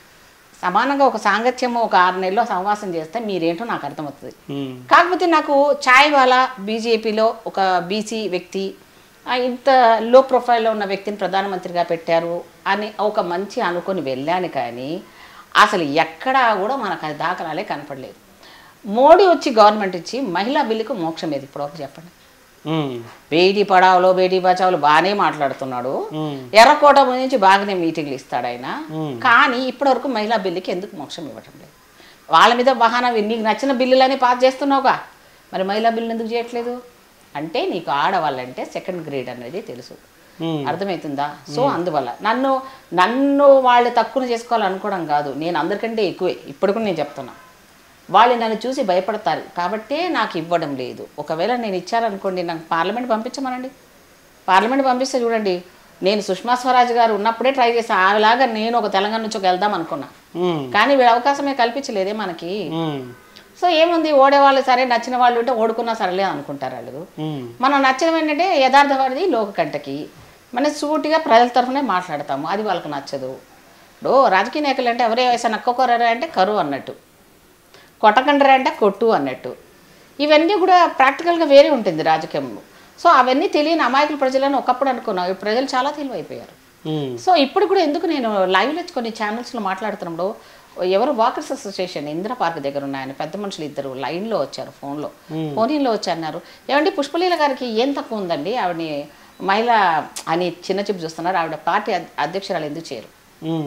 సమానంగా ఒక సాంగత్యము ఒక ఆరు నెలల్లో సహవాసం చేస్తే మీరేంటో నాకు అర్థమవుతుంది మ్మ్. కాకపోతే నాకు ఛాయ్ వాలా బీజేపీలో ఒక బీసీ వ్యక్తి ఆ, ఇంత లో ప్రొఫైల్లో ఉన్న వ్యక్తిని ప్రధానమంత్రిగా పెట్టారు అని ఒక మంచి అనుకొని వెళ్ళాను కానీ అసలు ఎక్కడా కూడా మనకు అది దాఖలాలే కనపడలేదు మోడీ వచ్చి గవర్నమెంట్ ఇచ్చి మహిళా బిల్లుకు మోక్షం ఏది ఇప్పుడు ఒకటి చెప్పండి ఉమ్, బేటీ పడావులో బేటీ బచావులో బాగానే మాట్లాడుతున్నాడు ఉమ్, ఎర్రకోట నుంచి బాగానే మీటింగ్లు ఇస్తాడు ఆయన ఉమ్. కానీ ఇప్పటివరకు మహిళా బిల్లుకి ఎందుకు మోక్షం ఇవ్వటం లేదు వాళ్ళ మీద బహానా నీకు నచ్చిన బిల్లులని పాస్ చేస్తున్నావుగా మరి మహిళా బిల్లు ఎందుకు చేయట్లేదు అంటే నీకు ఆడవాళ్ళంటే సెకండ్ గ్రేడ్ అనేది తెలుసు ఉమ్, అర్థమవుతుందా సో అందువల్ల నన్ను నన్ను వాళ్ళు తక్కువ చేసుకోవాలనుకోవడం కాదు నేను అందరికంటే ఎక్కువే ఇప్పుడు కూడా నేను చెప్తున్నా వాళ్ళు నన్ను చూసి భయపడతారు కాబట్టే నాకు ఇవ్వడం లేదు ఒకవేళ నేను ఇచ్చారనుకోండి నాకు పార్లమెంట్ పంపించమనండి పార్లమెంట్ పంపిస్తే చూడండి నేను సుష్మా స్వరాజ్ గారు ఉన్నప్పుడే ట్రై చేశాను ఆలాగా నేను ఒక తెలంగాణ నుంచి ఒక వెళ్దాం అనుకున్నా ఉమ్, కానీ వీళ్ళ అవకాశమే కల్పించలేదే మనకి ఉమ్, సో ఏముంది ఓడేవాళ్ళు సరే నచ్చిన వాళ్ళు ఉంటే ఓడుకున్నా సరేలే అనుకుంటారు వాళ్ళు ఉమ్, మనం నచ్చడం ఏంటంటే యథార్థవాది లోకకంటకి మనం సూటిగా ప్రజల తరఫునే మాట్లాడతాము అది వాళ్ళకి నచ్చదు ఇప్పుడు రాజకీయ నాయకులు అంటే ఎవరే వయసు నక్కొకరు అంటే కరువు అన్నట్టు కొట్టకండ్రా అంటే కొట్టు అన్నట్టు ఇవన్నీ కూడా ప్రాక్టికల్గా వేరే ఉంటుంది రాజకీయంలో సో అవన్నీ తెలియని అమాయకుల ప్రజలను ఒకప్పుడు అనుకున్నాం ఇప్పుడు ప్రజలు చాలా తెలివైపోయారు ఉమ్, సో ఇప్పుడు కూడా ఎందుకు నేను లైవ్లో కొన్ని ఛానల్స్లో మాట్లాడుతున్నప్పుడు ఎవరు వాకర్స్ అసోసియేషన్ ఇందిర పార్క్ దగ్గర ఉన్న ఆయన పెద్ద మనుషులు ఇద్దరు లైన్లో వచ్చారు ఫోన్లో ఫోన్లో వచ్చి అన్నారు ఏమండి పుష్పలీల గారికి ఏం తక్కువ ఉందండి ఆవిడని మహిళ అని చిన్న చూపు చూస్తున్నారు ఆవిడ పార్టీ అధ్- అధ్యక్షురాలు ఎందుకు చేయరు ఉమ్,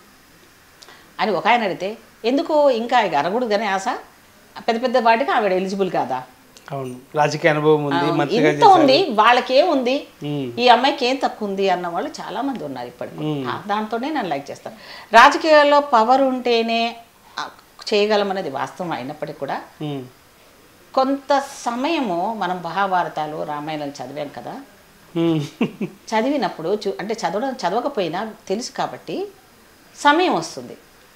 అని ఒక ఆయన అడిగితే ఎందుకు ఇంకా అరగుడు కానీ ఆశ పెద్ద పెద్ద వాటికి ఆవిడ ఎలిజిబుల్ కాదా అవును రాజకీయ అనుభవం ఉంది మంత్రిగా ఇంత ఉంది వాళ్ళకి ఏముంది ఉమ్, ఈ అమ్మాయికి ఏం తక్కువ ఉంది అన్న వాళ్ళు చాలా మంది ఉన్నారు ఇప్పటికి ఆ, దాంతోనే నేను లైక్ చేస్తాను రాజకీయాల్లో పవర్ ఉంటేనే ఆ, చేయగలమనేది వాస్తవం అయినప్పటికీ కూడా ఉమ్, కొంత సమయము మనం మహాభారతాలు రామాయణాలు చదివాం కదా ఉమ్, చదివినప్పుడు చూ అంటే చదవడం చదవకపోయినా తెలుసు కాబట్టి సమయం వస్తుంది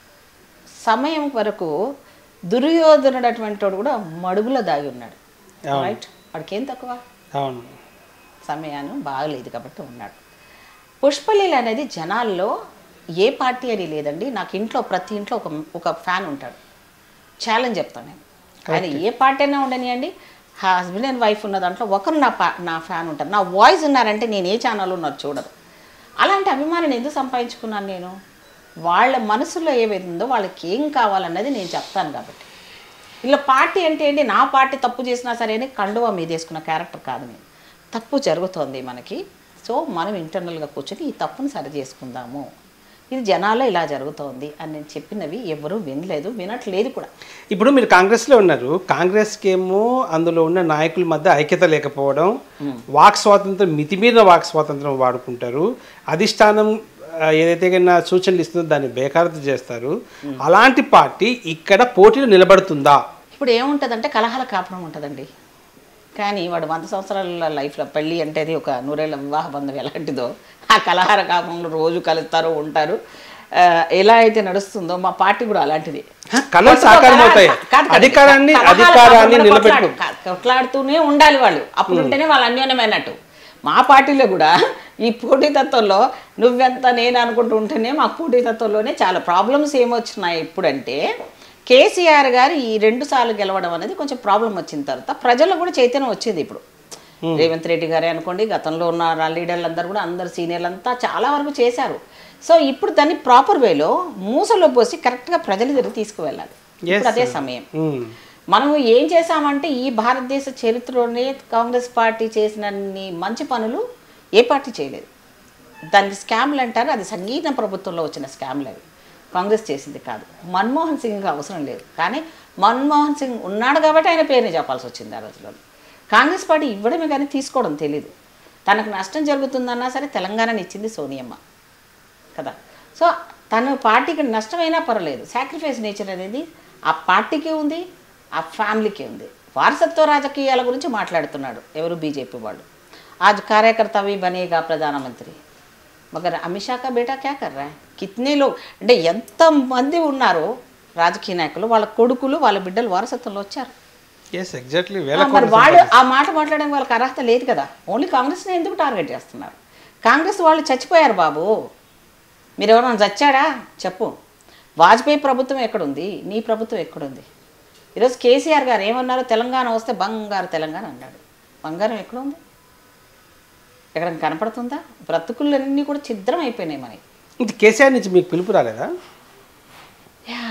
సమయం వరకు దుర్యోధనుడు అటువంటి వాడు కూడా మడుగులో దాగి ఉన్నాడు అవును. రైట్ వాడికి ఏం తక్కువ అవును సమయాన్ని బాగలేదు కాబట్టి ఉన్నాడు పుష్పలీల అనేది జనాల్లో ఏ పార్టీ అని లేదండి నాకు ఇంట్లో ప్రతి ఇంట్లో ఒక ఒక ఫ్యాన్ ఉంటాడు ఛాలెంజ్ చెప్తాను నేను ఆయన ఏ పార్టీ అయినా ఉండనియండి హస్బెండ్ అండ్ వైఫ్ ఉన్న దాంట్లో ఒకరు నా పా నా ఫ్యాన్ ఉంటారు నా వాయిస్ ఉన్నారంటే నేను ఏ ఛానల్ ఉన్నారు చూడరు అలాంటి అభిమానిని ఎందుకు సంపాదించుకున్నాను నేను వాళ్ళ మనసులో ఏమైందో వాళ్ళకి ఏం కావాలన్నది నేను చెప్తాను కాబట్టి ఇలా పార్టీ అంటే ఏంటి నా పార్టీ తప్పు చేసినా సరే అని కండువా మీద వేసుకున్న క్యారెక్టర్ కాదు నేను తప్పు జరుగుతోంది మనకి సో మనం ఇంటర్నల్గా కూర్చొని ఈ తప్పును సరి చేసుకుందాము ఇది జనాల్లో ఇలా జరుగుతోంది అని నేను చెప్పినవి ఎవరూ వినలేదు వినట్లేదు కూడా ఇప్పుడు మీరు కాంగ్రెస్లో ఉన్నారు కాంగ్రెస్కి ఏమో అందులో ఉన్న నాయకుల మధ్య ఐక్యత లేకపోవడం వాక్ స్వాతంత్రం మితిమీరిన వాక్ స్వాతంత్రం వాడుకుంటారు అధిష్టానం ఆ, ఏదైతే కన్నా సూచనలు ఇస్తుందో దాన్ని బేఖారత చేస్తారు అలాంటి పార్టీ ఇక్కడ పోటీలో నిలబడుతుందా ఇప్పుడు ఏముంటుందంటే కలహాల కాపురం ఉంటుందండి కానీ వాడు వంద సంవత్సరాల లైఫ్లో పెళ్ళి అంటే అది ఒక నూరేళ్ళ వివాహ బంధం ఎలాంటిదో ఆ కలహార కాపురంలో రోజు కలుస్తారు ఉంటారు ఆ, ఎలా అయితే నడుస్తుందో మా పార్టీ కూడా అలాంటిది హ, కళలు సాకారం అవుతాయి కాదు, కాదు. అధికారాన్ని కలహాల అధికారాన్ని కాపురంలో నిలబెట్టు కొట్లాడు- కొట్లాడుతూనే ఉండాలి వాళ్ళు అప్పుడు ఉంటేనే వాళ్ళు అన్యోన్యమైనట్టు మా పార్టీలో కూడా ఈ పోటీతత్వంలో నువ్వెంత నేను అనుకుంటూ ఉంటేనే మా పోటీతత్వంలోనే చాలా ప్రాబ్లమ్స్ ఏమొచ్చినాయి ఇప్పుడంటే కేసీఆర్ గారు ఈ రెండు సార్లు గెలవడం అనేది కొంచెం ప్రాబ్లం వచ్చిన తర్వాత ప్రజల్లో కూడా చైతన్యం వచ్చింది ఇప్పుడు రేవంత్ రెడ్డి గారే అనుకోండి గతంలో ఉన్న రా- లీడర్లు అందరూ కూడా అందరు సీనియర్లు అంతా చాలా వరకు చేశారు సో ఇప్పుడు దాన్ని ప్రాపర్ వేలో మూసలో పోసి కరెక్ట్గా ప్రజల దగ్గర తీసుకువెళ్ళాలి ఇప్పుడు అదే సమయం ఉమ్, మనం ఏం చేశామంటే ఈ భారతదేశ చరిత్రలోనే కాంగ్రెస్ పార్టీ చేసినన్ని మంచి పనులు ఏ పార్టీ చేయలేదు దానికి స్కామ్లు అంటారు అది సంగీత ప్రభుత్వంలో వచ్చిన స్కామ్లు అవి కాంగ్రెస్ చేసింది కాదు మన్మోహన్ సింగ్ అవసరం లేదు కానీ మన్మోహన్ సింగ్ ఉన్నాడు కాబట్టి ఆయన పేరుని చెప్పాల్సి వచ్చింది ఆ రోజులో కాంగ్రెస్ పార్టీ ఇవ్వడమే కానీ తీసుకోవడం తెలీదు తనకు నష్టం జరుగుతుందన్నా సరే తెలంగాణని ఇచ్చింది సోనియమ్మ కదా సో తను పార్టీకి నష్టమైనా పర్వాలేదు సాక్రిఫైస్ నేచర్ అనేది ఆ పార్టీకి ఉంది ఆ ఫ్యామిలీకి ఉంది వారసత్వ రాజకీయాల గురించి మాట్లాడుతున్నాడు ఎవరు బీజేపీ వాళ్ళు आज कार्यकर्ता भी बनेगा ప్రధానమంత్రి మగర్ అమిత్ షా కా బేటా క్యా కర్ రా కిత్నే లో అంటే ఎంతమంది ఉన్నారు రాజకీయ నాయకులు వాళ్ళ కొడుకులు వాళ్ళ బిడ్డలు వారసత్వంలో వచ్చారు ఎస్ ఎగ్జాక్ట్లీ ఆ, వేల మరి కోట్ల వాళ్ళు ఆ మాట మాట్లాడడానికి వాళ్ళకి అర్హత లేదు కదా ఓన్లీ కాంగ్రెస్ని ఎందుకు టార్గెట్ చేస్తున్నారు కాంగ్రెస్ వాళ్ళు చచ్చిపోయారు బాబు మీరు ఎవరైనా చచ్చాడా చెప్పు వాజ్పేయి ప్రభుత్వం ఎక్కడుంది నీ ప్రభుత్వం ఎక్కడుంది ఈరోజు కేసీఆర్ గారు ఏమన్నారు తెలంగాణ వస్తే బంగారు తెలంగాణ అన్నాడు బంగారం ఎక్కడుంది ఎక్కడ కనపడుతుందా బ్రతుకులన్నీ కూడా ఛిద్రం అయిపోయినాయి మనకి ఇది కేసీఆర్ నుంచి మీకు పిలుపు రాలేదా యా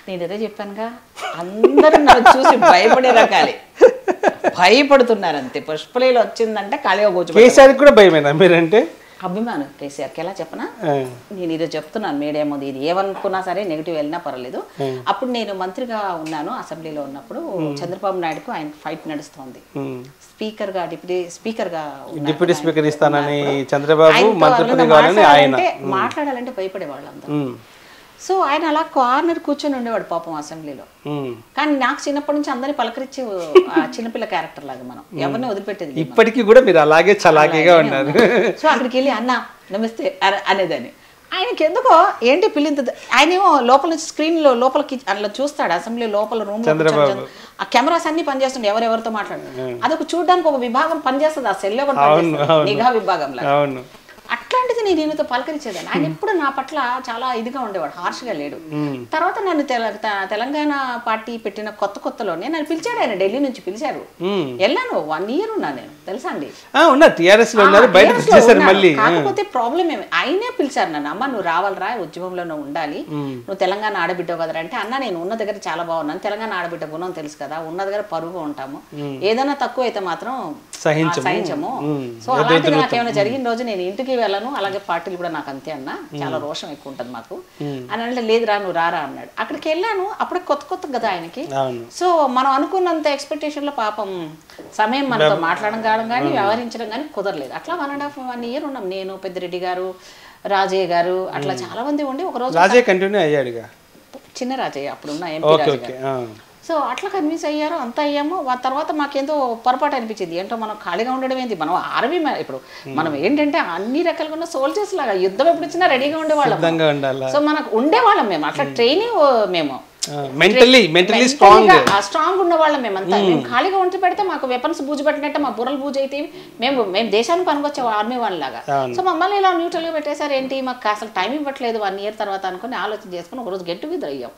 నేను అదే చెప్పానుగా అందరూ నన్ను చూసి భయపడే రకాలే భయపడుతున్నారు అంతే పుష్పలీలు వచ్చిందంటే ఖాళీగా కూర్చోబెట్టారు కేసీఆర్కి కూడా భయమేనా మీరంటే అభిమానం కేసీఆర్కి ఎలా చెప్పనా ఆ, నేను ఇది చెప్తున్నాను మీడియా ముందు ఇది ఏమనుకున్నా సరే నెగిటివ్ వెళ్ళినా పర్వాలేదు అప్పుడు నేను మంత్రిగా ఉన్నాను అసెంబ్లీలో ఉన్నప్పుడు చంద్రబాబు నాయుడుకు ఆయన ఫైట్ నడుస్తోంది ఉమ్. స్పీకర్ గా డిప్యూటీ స్పీకర్ గా ఉన్నారు డిప్యూటీ ఆయన. స్పీకర్ ఇస్తానని ఉన్నప్పుడు చంద్రబాబు ఆయనతో మంత్రి ఎవరైనా పదవి కావాలని ఆయన మాట్లాడాలంటే- మాట్లాడాలంటే భయపడే వాళ్ళందరూ ఉమ్, సో ఆయన అలా కార్నర్ కూర్చొని ఉండేవాడు పాపం అసెంబ్లీలో ఉమ్. కానీ నాకు చిన్నప్పటి నుంచి అందరినీ పలకరించి ఆ చిన్నపిల్ల క్యారెక్టర్ లాగా మనం ఎవరిని వదిలిపెట్టేది లేదు. ఇప్పటికీ కూడా మీరు అలాగే చలాకీగా ఉన్నారు సో అక్కడికి వెళ్ళి అన్న నమస్తే అర- అనేదాన్ని ఆయనకి ఎందుకో ఏంటి పిల్లింత ఆయనేమో లోపల నుంచి స్క్రీన్ లో లోపలికి అట్లా చూస్తాడు అసెంబ్లీ లోపల రూమ్ చంద్రబాబు. ఆ కెమెరాస్ అన్ని పనిచేస్తుండే ఎవరెవరితో మాట్లాడు అదొక చూడడానికి ఒక విభాగం పనిచేస్తుంది ఆ సెల్ ఒకటి అవును, పనిచేస్తుంది. అవును. నిఘా విభాగం లాగా అవును అట్లాంటిది నేను ఈయనతో పలకరించేదాన్ని ఆయన ఎప్పుడు నా పట్ల చాలా ఇదిగా ఉండేవాడు హార్ష్గా లేడు తర్వాత నన్ను తెల- త- తెలంగాణ పార్టీ పెట్టిన కొత్త కొత్తలోనే నన్ను పిలిచాడు ఆయన ఢిల్లీ నుంచి పిలిచారు ఉమ్. వెళ్ళాను వన్ ఇయర్ ఉన్నా నేను తెలుసా అండి ఆ, ఉన్నారు టీఆర్ఎస్ లో ఉన్నారు ఆ, బయటకు TRS లో వచ్చేసారు ఉన్నాను. మళ్ళీ కాకపోతే ప్రాబ్లం ఏమి ఆయనే పిలిచారు నన్ను అమ్మ నువ్వు రావాలరా ఉద్యమంలో నువ్వు ఉండాలి నువ్వు తెలంగాణ ఆడబిడ్డ కదరా అంటే అన్న నేను ఉన్న దగ్గర చాలా బాగున్నాను తెలంగాణ ఆడబిడ్డ గుణం తెలుసు కదా ఉన్న దగ్గర పరుగు ఉంటాము ఏదైనా తక్కువ అయితే మాత్రం సహించము. ఆ, సహించము ఉమ్. సో అలాంటిది నాకు ఏమైనా జరిగిన రోజు నేను ఇంటికి వెళ్ళను అలాగే పార్టీలు కూడా నాకు అంతే అన్న చాలా రోషం ఎక్కువ ఉంటుంది మాకు అని అంటే లేదురా నువ్వు రారా అన్నాడు అక్కడికి వెళ్ళాను అప్పుడే కొత్త కొత్త కదా ఆయనకి అవును సో మనం అనుకున్నంత ఎక్స్పెక్టేషన్ లో పాపం సమయం మనతో మాట్లాడడం కావడం కానీ వ్యవహరించడం కానీ కుదరలేదు అట్లా one and half one year ఉన్నాం నేను పెద్దిరెడ్డి గారు రాజయ్య గారు అట్లా చాలా మంది ఉండి ఒక రోజు రాజే కంటిన్యూ అయ్యాడుగా చిన్న రాజయ్య అప్పుడు ఉన్న ఎంపీ ఓకే రాజయ్య ఓకే గారు ఆ. సో అట్లా కన్విన్స్ అయ్యారు అంతా అయ్యాము ఆ తర్వాత మాకేందో పొరపాటు అనిపించింది ఏంటో మనం ఖాళీగా ఉండడం ఏంటి మనం ఆర్మీ ఇప్పుడు మనం ఏంటంటే అన్ని రకాలుగా ఉన్న సోల్జర్స్ లాగా యుద్ధం ఎప్పుడు వచ్చినా రెడీగా ఉండేవాళ్ళం సిద్ధంగా ఉండాలా సో మనకు ఉండేవాళ్ళం మేము అట్లా ట్రైనింగ్ మేము మెంటల్లీ మెంటల్లీ స్ట్రాంగ్ స్ట్రాంగ్ ఉన్న వాళ్ళం మేమంతా మేము ఖాళీగా ఉంచి పెడితే మాకు వెపన్స్ బూజు పెట్టినట్టే మా బుర్రలు బూజు అయితే మేము మేము దేశానికి పనికొచ్చే ఆర్మీ వాళ్ళలాగా అవును. సో మమ్మల్ని ఇలా న్యూట్రల్ గా పెట్టేశారు ఏంటి మాకు అసలు టైం ఇవ్వట్లేదు వన్ ఇయర్ తర్వాత అనుకుని ఆలోచన చేసుకుని ఒక రోజు గెట్ టుగెదర్ అయ్యాం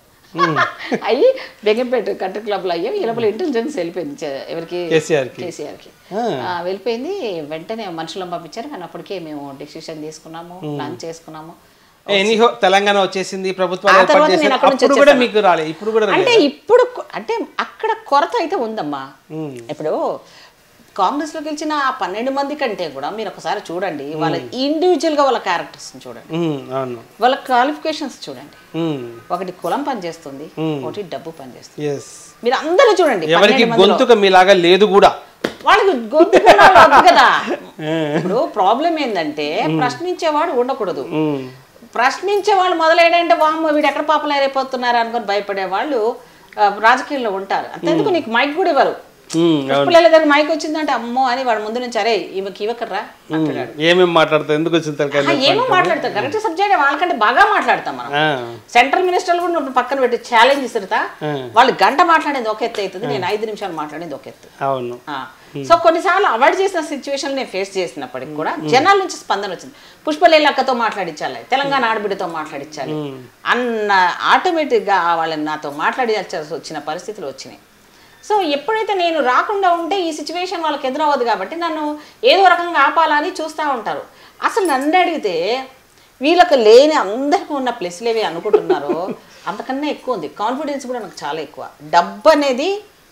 అయ్యి బెంగంపేట కంట్రీ క్లబ్ లో అయ్యాం ఈ లోపల ఇంటెలిజెన్స్ వెళ్ళిపోయింది చే- ఎవరికి కేసీఆర్ కి కేసీఆర్ కి ఆ. ఆ, వెళ్ళిపోయింది వెంటనే మనుషులను పంపించారు కానీ అప్పటికే మేము డిసిషన్ తీసుకున్నాము ప్లాన్ చేసుకున్నాము ఎనీహో తెలంగాణ వచ్చేసింది ప్రభుత్వాలు ఆ ఏర్పాటు తర్వాత చేశారు నేను అక్కడి నుంచి అప్పుడు కూడా వచ్చేసాను. మీకు రాలేదు ఇప్పుడు కూడా అంటే రాలేదు ఇప్పుడు కొ- అంటే అక్కడ కొరత అయితే ఉందమ్మా ఉమ్. ఇప్పుడు కాంగ్రెస్ లో గెలిచిన ఆ పన్నెండు మంది కంటే కూడా మీరు ఒకసారి చూడండి వాళ్ళ ఇండివిజువల్ గా వాళ్ళ క్యారెక్టర్స్ చూడండి ఉమ్, అవును వాళ్ళ క్వాలిఫికేషన్స్ చూడండి ఉమ్, ఒకటి కులం పనిచేస్తుంది ఒకటి డబ్బు పనిచేస్తుంది ఎస్ మీరు అందరూ చూడండి ఎవరికి పన్నెండు మందిలో. గొంతుక మీలాగా లేదు కూడా వాళ్ళకి గొంతు కూడా వద్దు కదా ఇప్పుడు ప్రాబ్లం ఏంటంటే ప్రశ్నించేవాడు ఉండకూడదు ఉమ్, ప్రశ్నించే వాళ్ళు మొదలైనంటే వామ్మ వీడు ఎక్కడ పాపలైపోతున్నారు అనుకొని భయపడే వాళ్ళు ఆ, రాజకీయాల్లో ఉంటారు అంతెందుకు నీకు మైక్ కూడా ఇవ్వరు ఉమ్, పుష్పలేల దగ్గర మైక్ వచ్చిందంటే అమ్మో అని వాడు ముందు నుంచి అరే ఈమెకి ఇవ్వకర్రా అంటున్నాడు ఏమేమి మాట్లాడతావు ఎందుకు వచ్చిన తలకాయ ఆ, ఏమో మాట్లాడతారు కరెక్ట్ సబ్జెక్ట్ వాళ్ళకంటే బాగా మాట్లాడతాం మనం ఆ, సెంట్రల్ మినిస్టర్లు కూడా నువ్వు పక్కన పెట్టి ఛాలెంజ్ ఇస్తారుతా వాళ్ళు గంట మాట్లాడేది ఒక ఎత్తు అవుతుంది నేను ఐదు నిమిషాలు మాట్లాడేది ఒక ఎత్తు అవును ఆ. సో కొన్నిసార్లు అవాయిడ్ చేసిన సిచ్యువేషన్ నేను ఫేస్ చేసినప్పటికి కూడా జనాల నుంచి స్పందన వచ్చింది పుష్పలేల అక్కతో మాట్లాడించాలి తెలంగాణ ఆడబిడ్డతో మాట్లాడించాలి అన్న ఆటోమేటిక్గా వాళ్ళని నాతో మాట్లాడించాల్సి వచ్చిన పరిస్థితులు వచ్చినాయి సో ఎప్పుడైతే నేను రాకుండా ఉంటే ఈ సిచ్యువేషన్ వాళ్ళకి ఎదురవ్వదు కాబట్టి నన్ను ఏదో రకంగా ఆపాలని చూస్తూ ఉంటారు అసలు నన్ను అడిగితే వీళ్ళకి లేని అందరికీ ఉన్న ప్లస్లు ఏవి అనుకుంటున్నారో అంతకన్నా ఎక్కువ ఉంది కాన్ఫిడెన్స్ కూడా నాకు చాలా ఎక్కువ డబ్బు అనేది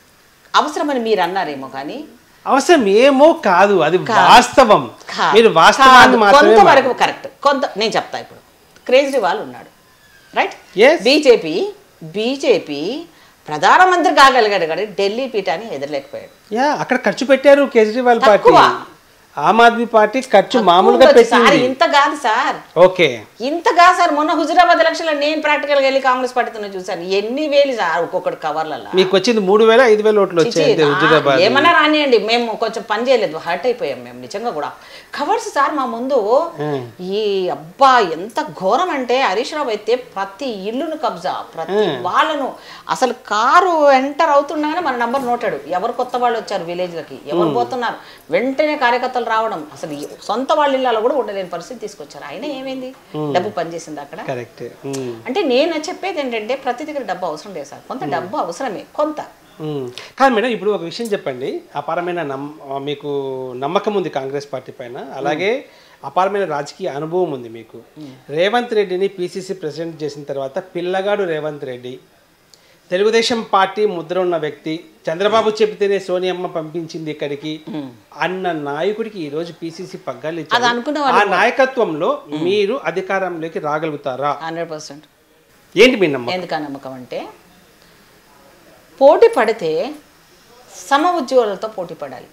అవసరమని మీరు అన్నారేమో కానీ అవసరం ఏమో కాదు అది కాదు. వాస్తవం కాదు. మీరు వాస్తవాన్ని కాదు. మాత్రమే కొంతవరకు కరెక్ట్ కొంత నేను చెప్తా ఇప్పుడు కేజ్రీవాల్ ఉన్నాడు రైట్ Yes. బీజేపీ బీజేపీ ప్రధానమంత్రి కాగలిగాడు కానీ ఢిల్లీ పీఠాన్ని ఎదరలేకపోయాడు యా అక్కడ ఖర్చు పెట్టారు కేజ్రీవాల్ పార్టీ తక్కువ. ఆమ్ ఆద్మీ పార్టీ ఖర్చు మామూలుగా ఉండొచ్చు సార్ పెట్టింది ఇంత కాదు సార్ ఓకే ఇంత కాదు సార్ మొన్న హుజురాబాద్ ఎలక్షన్లో నేను ప్రాక్టికల్గా వెళ్ళి కాంగ్రెస్ పార్టీతో చూశాను ఎన్ని వేలు సార్ ఒక్కొక్కటి కవర్లలో మీకు వచ్చింది మూడు వేల ఐదు వేల ఓట్లు వచ్చాయి అంతే చిచి, హుజురాబాద్ ఆ, ఏమన్నా రానియండి మేము కొంచెం పని చేయలేదు హర్ట్ అయిపోయాం మేము నిజంగా కూడా కవర్స్ సార్ మా ముందు ఈ అబ్బా ఎంత ఘోరం అంటే హరీష్ రావు అయితే ప్రతి ఇల్లును కబ్జా ప్రతి వాళ్ళను అసలు కారు ఎంటర్ అవుతుండగానే మన నంబర్ నోటాడు ఎవరు కొత్త వాళ్ళు వచ్చారు విలేజ్లకి ఎవరు పోతున్నారు వెంటనే కార్యకర్తలు రావడం అసలు ఈ సొంత వాళ్ళ ఇళ్ళలో కూడా ఉండలేని పరిస్థితి తీసుకొచ్చారు అయినా ఏమైంది డబ్బు పనిచేసింది అక్కడ కరెక్ట్ అంటే నేను చెప్పేది ఏంటంటే ప్రతి దగ్గర డబ్బు అవసరం లేదు సార్ కొంత డబ్బు అవసరమే కొంత కాదు మేడం ఇప్పుడు ఒక విషయం చెప్పండి అపారమైన నమ్ మీకు నమ్మకం ఉంది కాంగ్రెస్ పార్టీ పైన అలాగే అపారమైన రాజకీయ అనుభవం ఉంది మీకు రేవంత్ రెడ్డిని పిసిసి ప్రెసిడెంట్ చేసిన తర్వాత పిల్లగాడు రేవంత్ రెడ్డి తెలుగుదేశం పార్టీ ముద్ర ఉన్న వ్యక్తి చంద్రబాబు చెబితేనే సోనియమ్మ పంపించింది ఇక్కడికి అన్న నాయకుడికి ఈ రోజు పిసిసి పగ్గాలు ఇచ్చారు. అది అనుకున్న ఆ నాయకత్వంలో మీరు అధికారంలోకి రాగలుగుతారా హండ్రెడ్ పర్సెంట్ ఏంటి మీ నమ్మకం ఎందుకు నమ్మకం అంటే పోటీ పడితే సమ ఉద్యోగులతో పోటీ పడాలి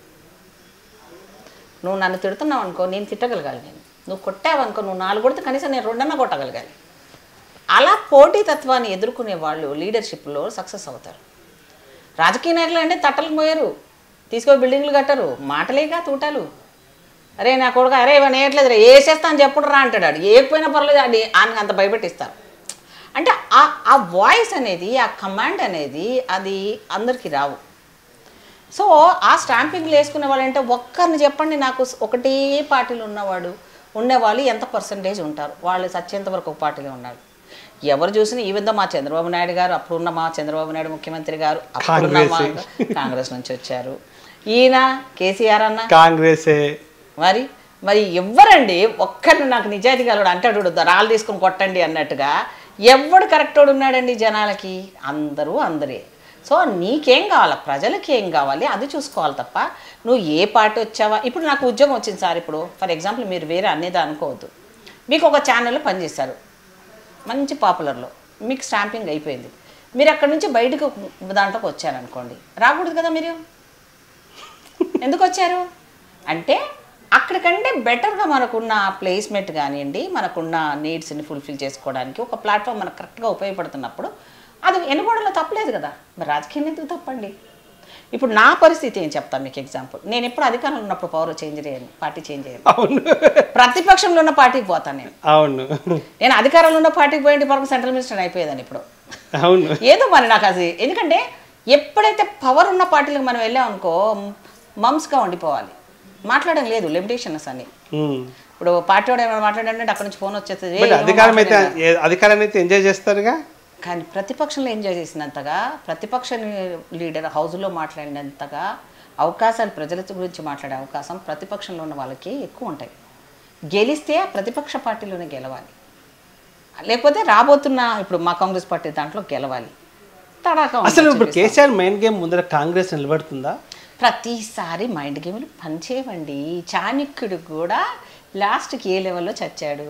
నువ్వు నన్ను తిడుతున్నావు అనుకో నేను తిట్టగలగాలి నేను నువ్వు కొట్టావనుకో నువ్వు నాలుగు కొడితే కనీసం నేను రెండన్నా కొట్టగలగాలి అలా పోటీతత్వాన్ని ఎదుర్కొనే వాళ్ళు లీడర్షిప్లో సక్సెస్ అవుతారు రాజకీయ నాయకులు అంటే తట్టలు మోయరు తీసుకొని బిల్డింగ్లు కట్టరు మాటలేగా తూటాలు అరే నా కొడుకు అరే ఇవన్నీ వేయట్లేదు రే వేసేస్తా అని చెప్పుడు రా అంటాడు ఆడు ఏకపోయినా పర్లేదు అది ఆయనకి అంత భయపెట్టిస్తారు అంటే ఆ ఆ వాయిస్ అనేది ఆ కమాండ్ అనేది అది అందరికీ రావు సో ఆ స్టాంపింగ్లు వేసుకునే వాళ్ళంటే ఒక్కరిని చెప్పండి నాకు ఒకటే పార్టీలో ఉన్నవాడు ఉండేవాళ్ళు ఎంత పర్సంటేజ్ ఉంటారు వాళ్ళు సత్యంత వరకు ఒక పార్టీలో ఉన్నారు ఎవరు చూసినా ఈవెందో మా చంద్రబాబు నాయుడు గారు అప్పుడున్న మా చంద్రబాబు నాయుడు ముఖ్యమంత్రి గారు అప్పుడున్న మా కాంగ్రెస్ నుంచి వచ్చారు ఈయన కేసీఆర్ అన్న కాంగ్రెసే మరి మరి ఎవ్వరండి ఒక్కరిని నాకు నిజాయితీ గలవాడు అంటాడు చూడు, రాళ్ళు తీసుకొని కొట్టండి అన్నట్టుగా ఎవడు కరెక్టోడు ఉన్నాడండి జనాలకి అందరూ అందరే సో నీకేం కావాలి ప్రజలకి ఏం కావాలి అది చూసుకోవాలి తప్ప నువ్వు ఏ పార్టీ వచ్చావా ఇప్పుడు నాకు ఉద్యోగం వచ్చింది సార్ ఇప్పుడు ఫర్ ఎగ్జాంపుల్ మీరు వేరే అనేది అనుకోవద్దు మీకు ఒక ఛానల్లో పనిచేశారు మంచి పాపులర్లో మీకు స్టాంపింగ్ అయిపోయింది మీరు అక్కడ నుంచి బయటకు దాంట్లోకి వచ్చారనుకోండి రాకూడదు కదా మీరు ఎందుకు వచ్చారు అంటే అక్కడికంటే బెటర్గా మనకున్న ప్లేస్మెంట్ కానివ్వండి మనకున్న నీడ్స్ని ఫుల్ఫిల్ చేసుకోవడానికి ఒక ప్లాట్ఫామ్ మనకు కరెక్ట్గా ఉపయోగపడుతున్నప్పుడు అది ఎన్నుకోవడంలో తప్పలేదు కదా మరి రాజకీయం ఎందుకు తప్పండి ఇప్పుడు నా పరిస్థితి ఏం చెప్తాను మీకు ఎగ్జాంపుల్ నేను ఎప్పుడు అధికారంలో ఉన్నప్పుడు పవర్ చేంజ్ చేయను పార్టీ చేంజ్ చేయను అవును ప్రతిపక్షంలో ఉన్న పార్టీకి పోతాను నేను అవును నేను అధికారంలో ఉన్న పార్టీకి పోయింటి వరకు సెంట్రల్ మినిస్టర్ అయిపోయేదాన్ని ఇప్పుడు అవును ఏదో మరి నాకు అది ఎందుకంటే ఎప్పుడైతే పవర్ ఉన్న పార్టీలకు మనం వెళ్ళాం అనుకో మమ్స్గా ఉండిపోవాలి మాట్లాడడం లేదు లిమిటేషన్స్ అని ఉమ్. ఇప్పుడు పార్టీ వాడు ఏమైనా మాట్లాడంటే అక్కడ నుంచి ఫోన్ వచ్చేస్తుంది బట్ "ఏయ్, ఏమో అధికారం అయితే మాట్లాడినా." ఏ- అధికారాన్ని అయితే ఎంజాయ్ చేస్తారుగా కానీ ప్రతిపక్షంలో ఎంజాయ్ చేసినంతగా ప్రతిపక్ష లీడర్ హౌస్లో మాట్లాడినంతగా అవకాశాలు ప్రజల గురించి మాట్లాడే అవకాశం ప్రతిపక్షంలో ఉన్న వాళ్ళకి ఎక్కువ ఉంటాయి గెలిస్తే ఆ ప్రతిపక్ష పార్టీలోనే గెలవాలి లేకపోతే రాబోతున్న ఇప్పుడు మా కాంగ్రెస్ పార్టీ దాంట్లో గెలవాలి తడాకా ఉంటుంది అసలు ఇప్పుడు చూపిస్తాం. కేసీఆర్ మెయిన్ గేమ్ ముందర కాంగ్రెస్ నిలబడుతుందా ప్రతిసారి మైండ్ గేమ్లు పనిచేయవండి చాణక్యుడు కూడా లాస్ట్కి ఏ లెవెల్లో చచ్చాడు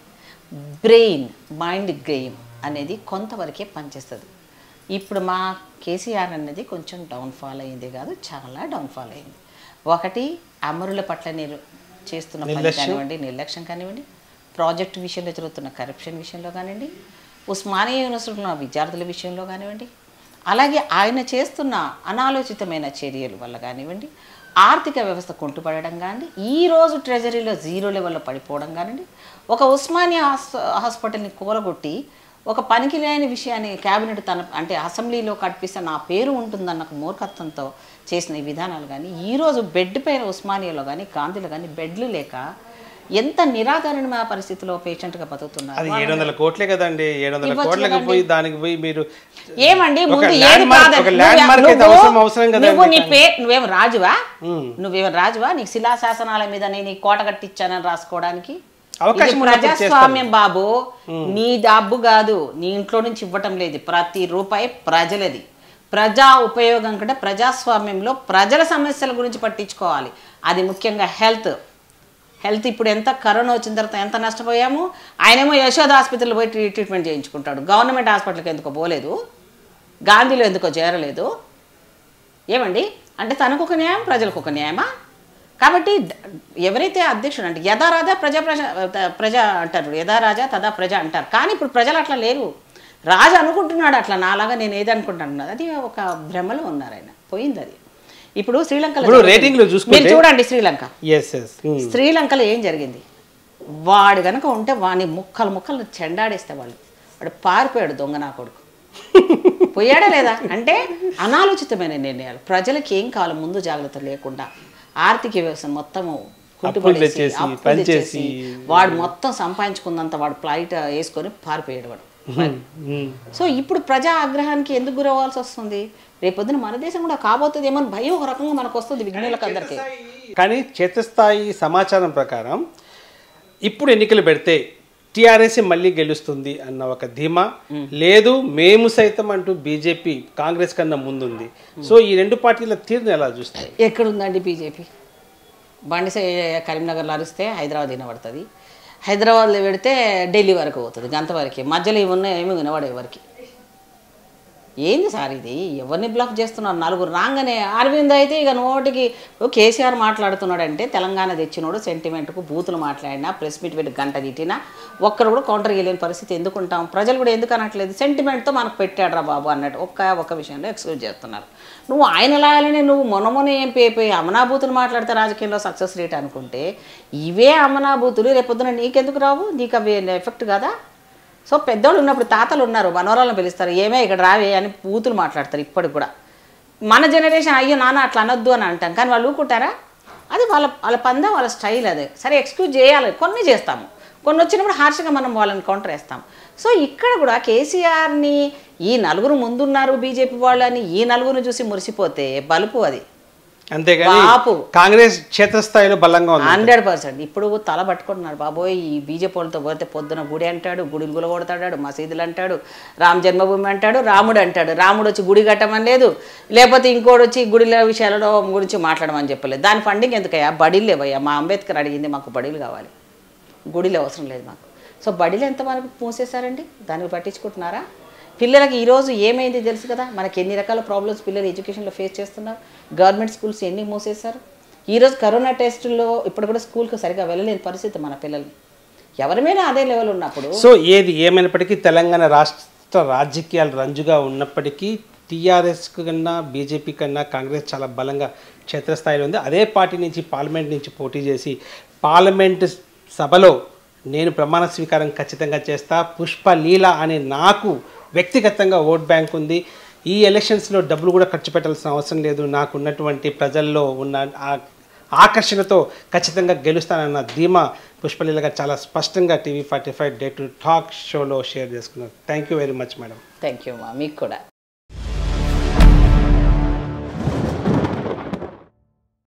బ్రెయిన్ మైండ్ గేమ్ అనేది కొంతవరకే పనిచేస్తుంది ఇప్పుడు మా కేసీఆర్ అనేది కొంచెం డౌన్ఫాల్ అయింది కాదు చాలా డౌన్ఫాల్ అయింది ఒకటి అమరుల పట్ల నేను చేస్తున్న పని నిర్లక్ష్యం. కానివ్వండి నిర్లక్ష్యం కానివ్వండి ప్రాజెక్ట్ విషయంలో జరుగుతున్న కరప్షన్ విషయంలో కానివ్వండి ఉస్మానియా యూనివర్సిటీలో ఉన్న విద్యార్థుల విషయంలో కానివ్వండి అలాగే ఆయన చేస్తున్న అనాలోచితమైన చర్యల వల్ల కానివ్వండి ఆర్థిక వ్యవస్థ కుంటుపడడం కానివ్వండి ఈ రోజు ట్రెజరీలో జీరో లెవెల్లో పడిపోవడం కానివ్వండి ఒక ఉస్మానియా హాస్ హాస్పిటల్ని కూలగొట్టి ఒక పనికి లేని విషయాన్ని క్యాబినెట్ తన అంటే అసెంబ్లీలో కట్పిస్తే నా పేరు ఉంటుందన్న ఒక మూర్ఖత్వంతో చేసిన ఈ విధానాలు కానీ ఈరోజు బెడ్ పైన ఉస్మానియాలో కానీ గాంధీలో కానీ బెడ్లు లేక ఎంత నిరాకరణమైన పరిస్థితిలో పేషెంట్గా బతుకుతున్నారు అది ఏడు వందల కోట్లే కదండి ఏడు వందల ఇవ్వచ్చు కోట్లకు కదండి. పోయి దానికి పోయి మీరు ఏమండి ఒక ముందు ఏది landmark- కాదని- ఒక నువ్వు- landmark అయితే నువ్వు- అవసరం అవసరం కదండి నువ్వు నీ కానీ. పే నువ్వేం రాజువా మ్మ్. నువ్వేం రాజువా నీకు శిలాశాసనాల మీద నేను ఈ కోట కట్టించానని రాసుకోవడానికి అవకాశం ఇది ఉన్నప్పుడు ప్రజాస్వామ్యం బాబు నీ డబ్బు కాదు నీ ఇంట్లో నుంచి ఇవ్వటం లేదు ప్రతి రూపాయి ప్రజలది ప్రజా ఉపయోగం కంటే ప్రజాస్వామ్యంలో ప్రజల సమస్యల గురించి పట్టించుకోవాలి అది ముఖ్యంగా హెల్త్ హెల్త్ ఇప్పుడు ఎంత కరోనా వచ్చిన తర్వాత ఎంత నష్టపోయాము ఆయనేమో యశోద ఆసుపత్రిలో పోయి ట్రీ- ట్రీట్మెంట్ చేయించుకుంటాడు గవర్నమెంట్ హాస్పిటల్కి ఎందుకో పోలేదు గాంధీలో ఎందుకో చేరలేదు ఏమండి అంటే తనకు ఒక న్యాయం ప్రజలకు ఒక న్యాయమా కాబట్టి ద- ఎవరైతే అధ్యక్షుడు అంటే యథా రాజా ప్రజా ప్రజ ప్రజ అంటారు యథా రాజా తదా ప్రజ అంటారు కానీ ఇప్పుడు ప్రజలు అట్లా లేరు రాజు అనుకుంటున్నాడు అట్లా నాలాగా నేను ఏది అనుకుంటున్నాను అది ఒక భ్రమలో ఉన్నారు ఆయన పోయింది అది ఇప్పుడు శ్రీలంకలో ఇప్పుడు జరుగుతుంది. రేటింగ్లో చూసుకుంటే- మీరు చూడండి శ్రీలంక ఎస్ ఎస్ శ్రీలంకలో ఏం జరిగింది వాడు గనక ఉంటే వాడిని ముక్కలు ముక్కలు చెండాడేస్తే వాళ్ళు వాడు పారిపోయాడు దొంగ నా కొడుకు పోయాడా లేదా అంటే అనాలోచితమైన నిర్ణయాలు ప్రజలకి ఏం కావాలి ముందు జాగ్రత్త లేకుండా ఆర్థిక వ్యవస్థ మొత్తము కుంటుపడేసి, తెచ్చేసి, అప్పులు పని తెచ్చేసి, చేసి. వాడు మొత్తం సంపాదించుకున్నంత వాడు ఫ్లైట్ వేసుకొని పారిపోయాడు వాడు సో ఇప్పుడు ప్రజా ఆగ్రహానికి ఎందుకు గురవ్వాల్సి వస్తుంది రేపొద్దున మన దేశం కూడా కాబోతుంది ఏమో భయం ఒక రకంగా మనకు వస్తుంది విజ్ఞులకు అందరికీ కానీ క్షేత్రస్థాయి సమాచారం ప్రకారం ఇప్పుడు ఎన్నికలు పెడితే టీఆర్ఎస్ మళ్ళీ గెలుస్తుంది అన్న ఒక ధీమా లేదు మేము సైతం అంటూ బీజేపీ కాంగ్రెస్ కన్నా ముందుంది సో ఈ రెండు పార్టీల తీరుని ఎలా చూస్తాయి ఎక్కడుందండి బీజేపీ బండి సై కరీంనగర్లో అరిస్తే హైదరాబాద్ వినబడుతుంది హైదరాబాద్లో పెడితే ఢిల్లీ వరకు పోతుంది గంత వరకే మధ్యలో ఇవి ఉన్నాయి ఏమి వినబడే ఎవరికి ఏంది సార్ ఇది ఎవరిని బ్లాక్ చేస్తున్నారు నలుగురు రాగానే అరవింద్ అయితే ఇక నోటికి ఓ కేసీఆర్ మాట్లాడుతున్నాడంటే తెలంగాణ తెచ్చినోడు సెంటిమెంట్కు బూతులు మాట్లాడినా ప్రెస్ మీట్ పెట్టి గంట తిట్టినా ఒక్కరు కూడా కౌంటర్ చేయలేని పరిస్థితి ఎందుకు ఉంటాం ప్రజలు కూడా ఎందుకు అనట్లేదు సెంటిమెంట్తో మనకు పెట్టాడురా బాబు అన్నట్టు ఒక్క ఒక్క విషయంలో ఎక్స్క్యూజ్ చేస్తున్నారు నువ్వు ఆయన లాగానే నువ్వు మొన్న మొన్న ఏం పేపోయి అమనాభూతులు మాట్లాడితే రాజకీయంలో సక్సెస్ రేట్ అనుకుంటే ఇవే అమనాభూతులు రేపొద్దున నీకెందుకు రావు నీకు అవి ఎఫెక్ట్ కదా సో పెద్దోళ్ళు ఉన్నప్పుడు తాతలు ఉన్నారు మనోరాలను పిలుస్తారు ఏమే ఇక్కడ రావే అని పూతులు మాట్లాడతారు ఇప్పటికి కూడా మన జనరేషన్ అయ్యో నాన్న అట్లా అనొద్దు అని అంటాం కానీ వాళ్ళు ఊరుకుంటారా అది వాళ్ళ వాళ్ళ పందం వాళ్ళ స్టైల్ అదే సరే ఎక్స్క్యూజ్ చేయాలి కొన్ని చేస్తాము కొన్ని వచ్చినప్పుడు హార్ష్గా మనం వాళ్ళని కౌంటర్ వేస్తాం సో ఇక్కడ కూడా కేసీఆర్ని ఈ నలుగురు ముందున్నారు బీజేపీ వాళ్ళని ఈ నలుగురిని చూసి మురిసిపోతే బలుపు అది అంతేగాని బాపు. కాంగ్రెస్ క్షేత్రస్థాయిలో బలంగా ఉంది హండ్రెడ్ పర్సెంట్ ఇప్పుడు తల పట్టుకుంటున్నారు బాబోయ్ ఈ బీజేపీ వాళ్ళతో పోతే పొద్దున గుడి అంటాడు గుడిలు గులగొడతాడు మసీదులు అంటాడు రామ జన్మభూమి అంటాడు రాముడు అంటాడు రాముడు వచ్చి గుడి కట్టమని లేదు లేకపోతే ఇంకోటి వచ్చి గుడిల విషయాలలో గురించి మాట్లాడమని చెప్పలేదు దాని ఫండింగ్ ఎందుకయ్యా బడిలు లేవయ్యా మా అంబేద్కర్ అడిగింది మాకు బడిలు కావాలి గుడిలో అవసరం లేదు మాకు సో బడిలు ఎంతవరకు మూసేశారండి దాన్ని పట్టించుకుంటున్నారా పిల్లలకి ఈరోజు ఏమైంది తెలుసు కదా మనకి ఎన్ని రకాల ప్రాబ్లమ్స్ పిల్లలు ఎడ్యుకేషన్లో ఫేస్ చేస్తున్నారు గవర్నమెంట్ స్కూల్స్ ఎన్ని మూసేశారు ఈరోజు కరోనా టెస్టుల్లో ఇప్పుడు కూడా స్కూల్కి సరిగా వెళ్ళలేని పరిస్థితి మన పిల్లల్ని ఎవరి మీద అదే లెవెల్ ఉన్నప్పుడు సో ఏది ఏమైనప్పటికీ తెలంగాణ రాష్ట్ర రాజకీయాలు రంజుగా ఉన్నప్పటికీ టీఆర్ఎస్ కన్నా బీజేపీ కన్నా కాంగ్రెస్ చాలా బలంగా క్షేత్రస్థాయిలో ఉంది అదే పార్టీ నుంచి పార్లమెంట్ నుంచి పోటీ చేసి పార్లమెంట్ సభలో నేను ప్రమాణ స్వీకారం ఖచ్చితంగా చేస్తా పుష్ప లీల అనే నాకు వ్యక్తిగతంగా ఓట్ బ్యాంక్ ఉంది ఈ ఎలక్షన్స్లో డబ్బులు కూడా ఖర్చు పెట్టాల్సిన అవసరం లేదు నాకు ఉన్నటువంటి ప్రజల్లో ఉన్న ఆ ఆకర్షణతో ఖచ్చితంగా గెలుస్తానన్న ధీమా పుష్పలీల గారు చాలా స్పష్టంగా TV forty five day to talk షోలో షేర్ చేసుకున్నారు thank you very much madam thank you మా మీకు కూడా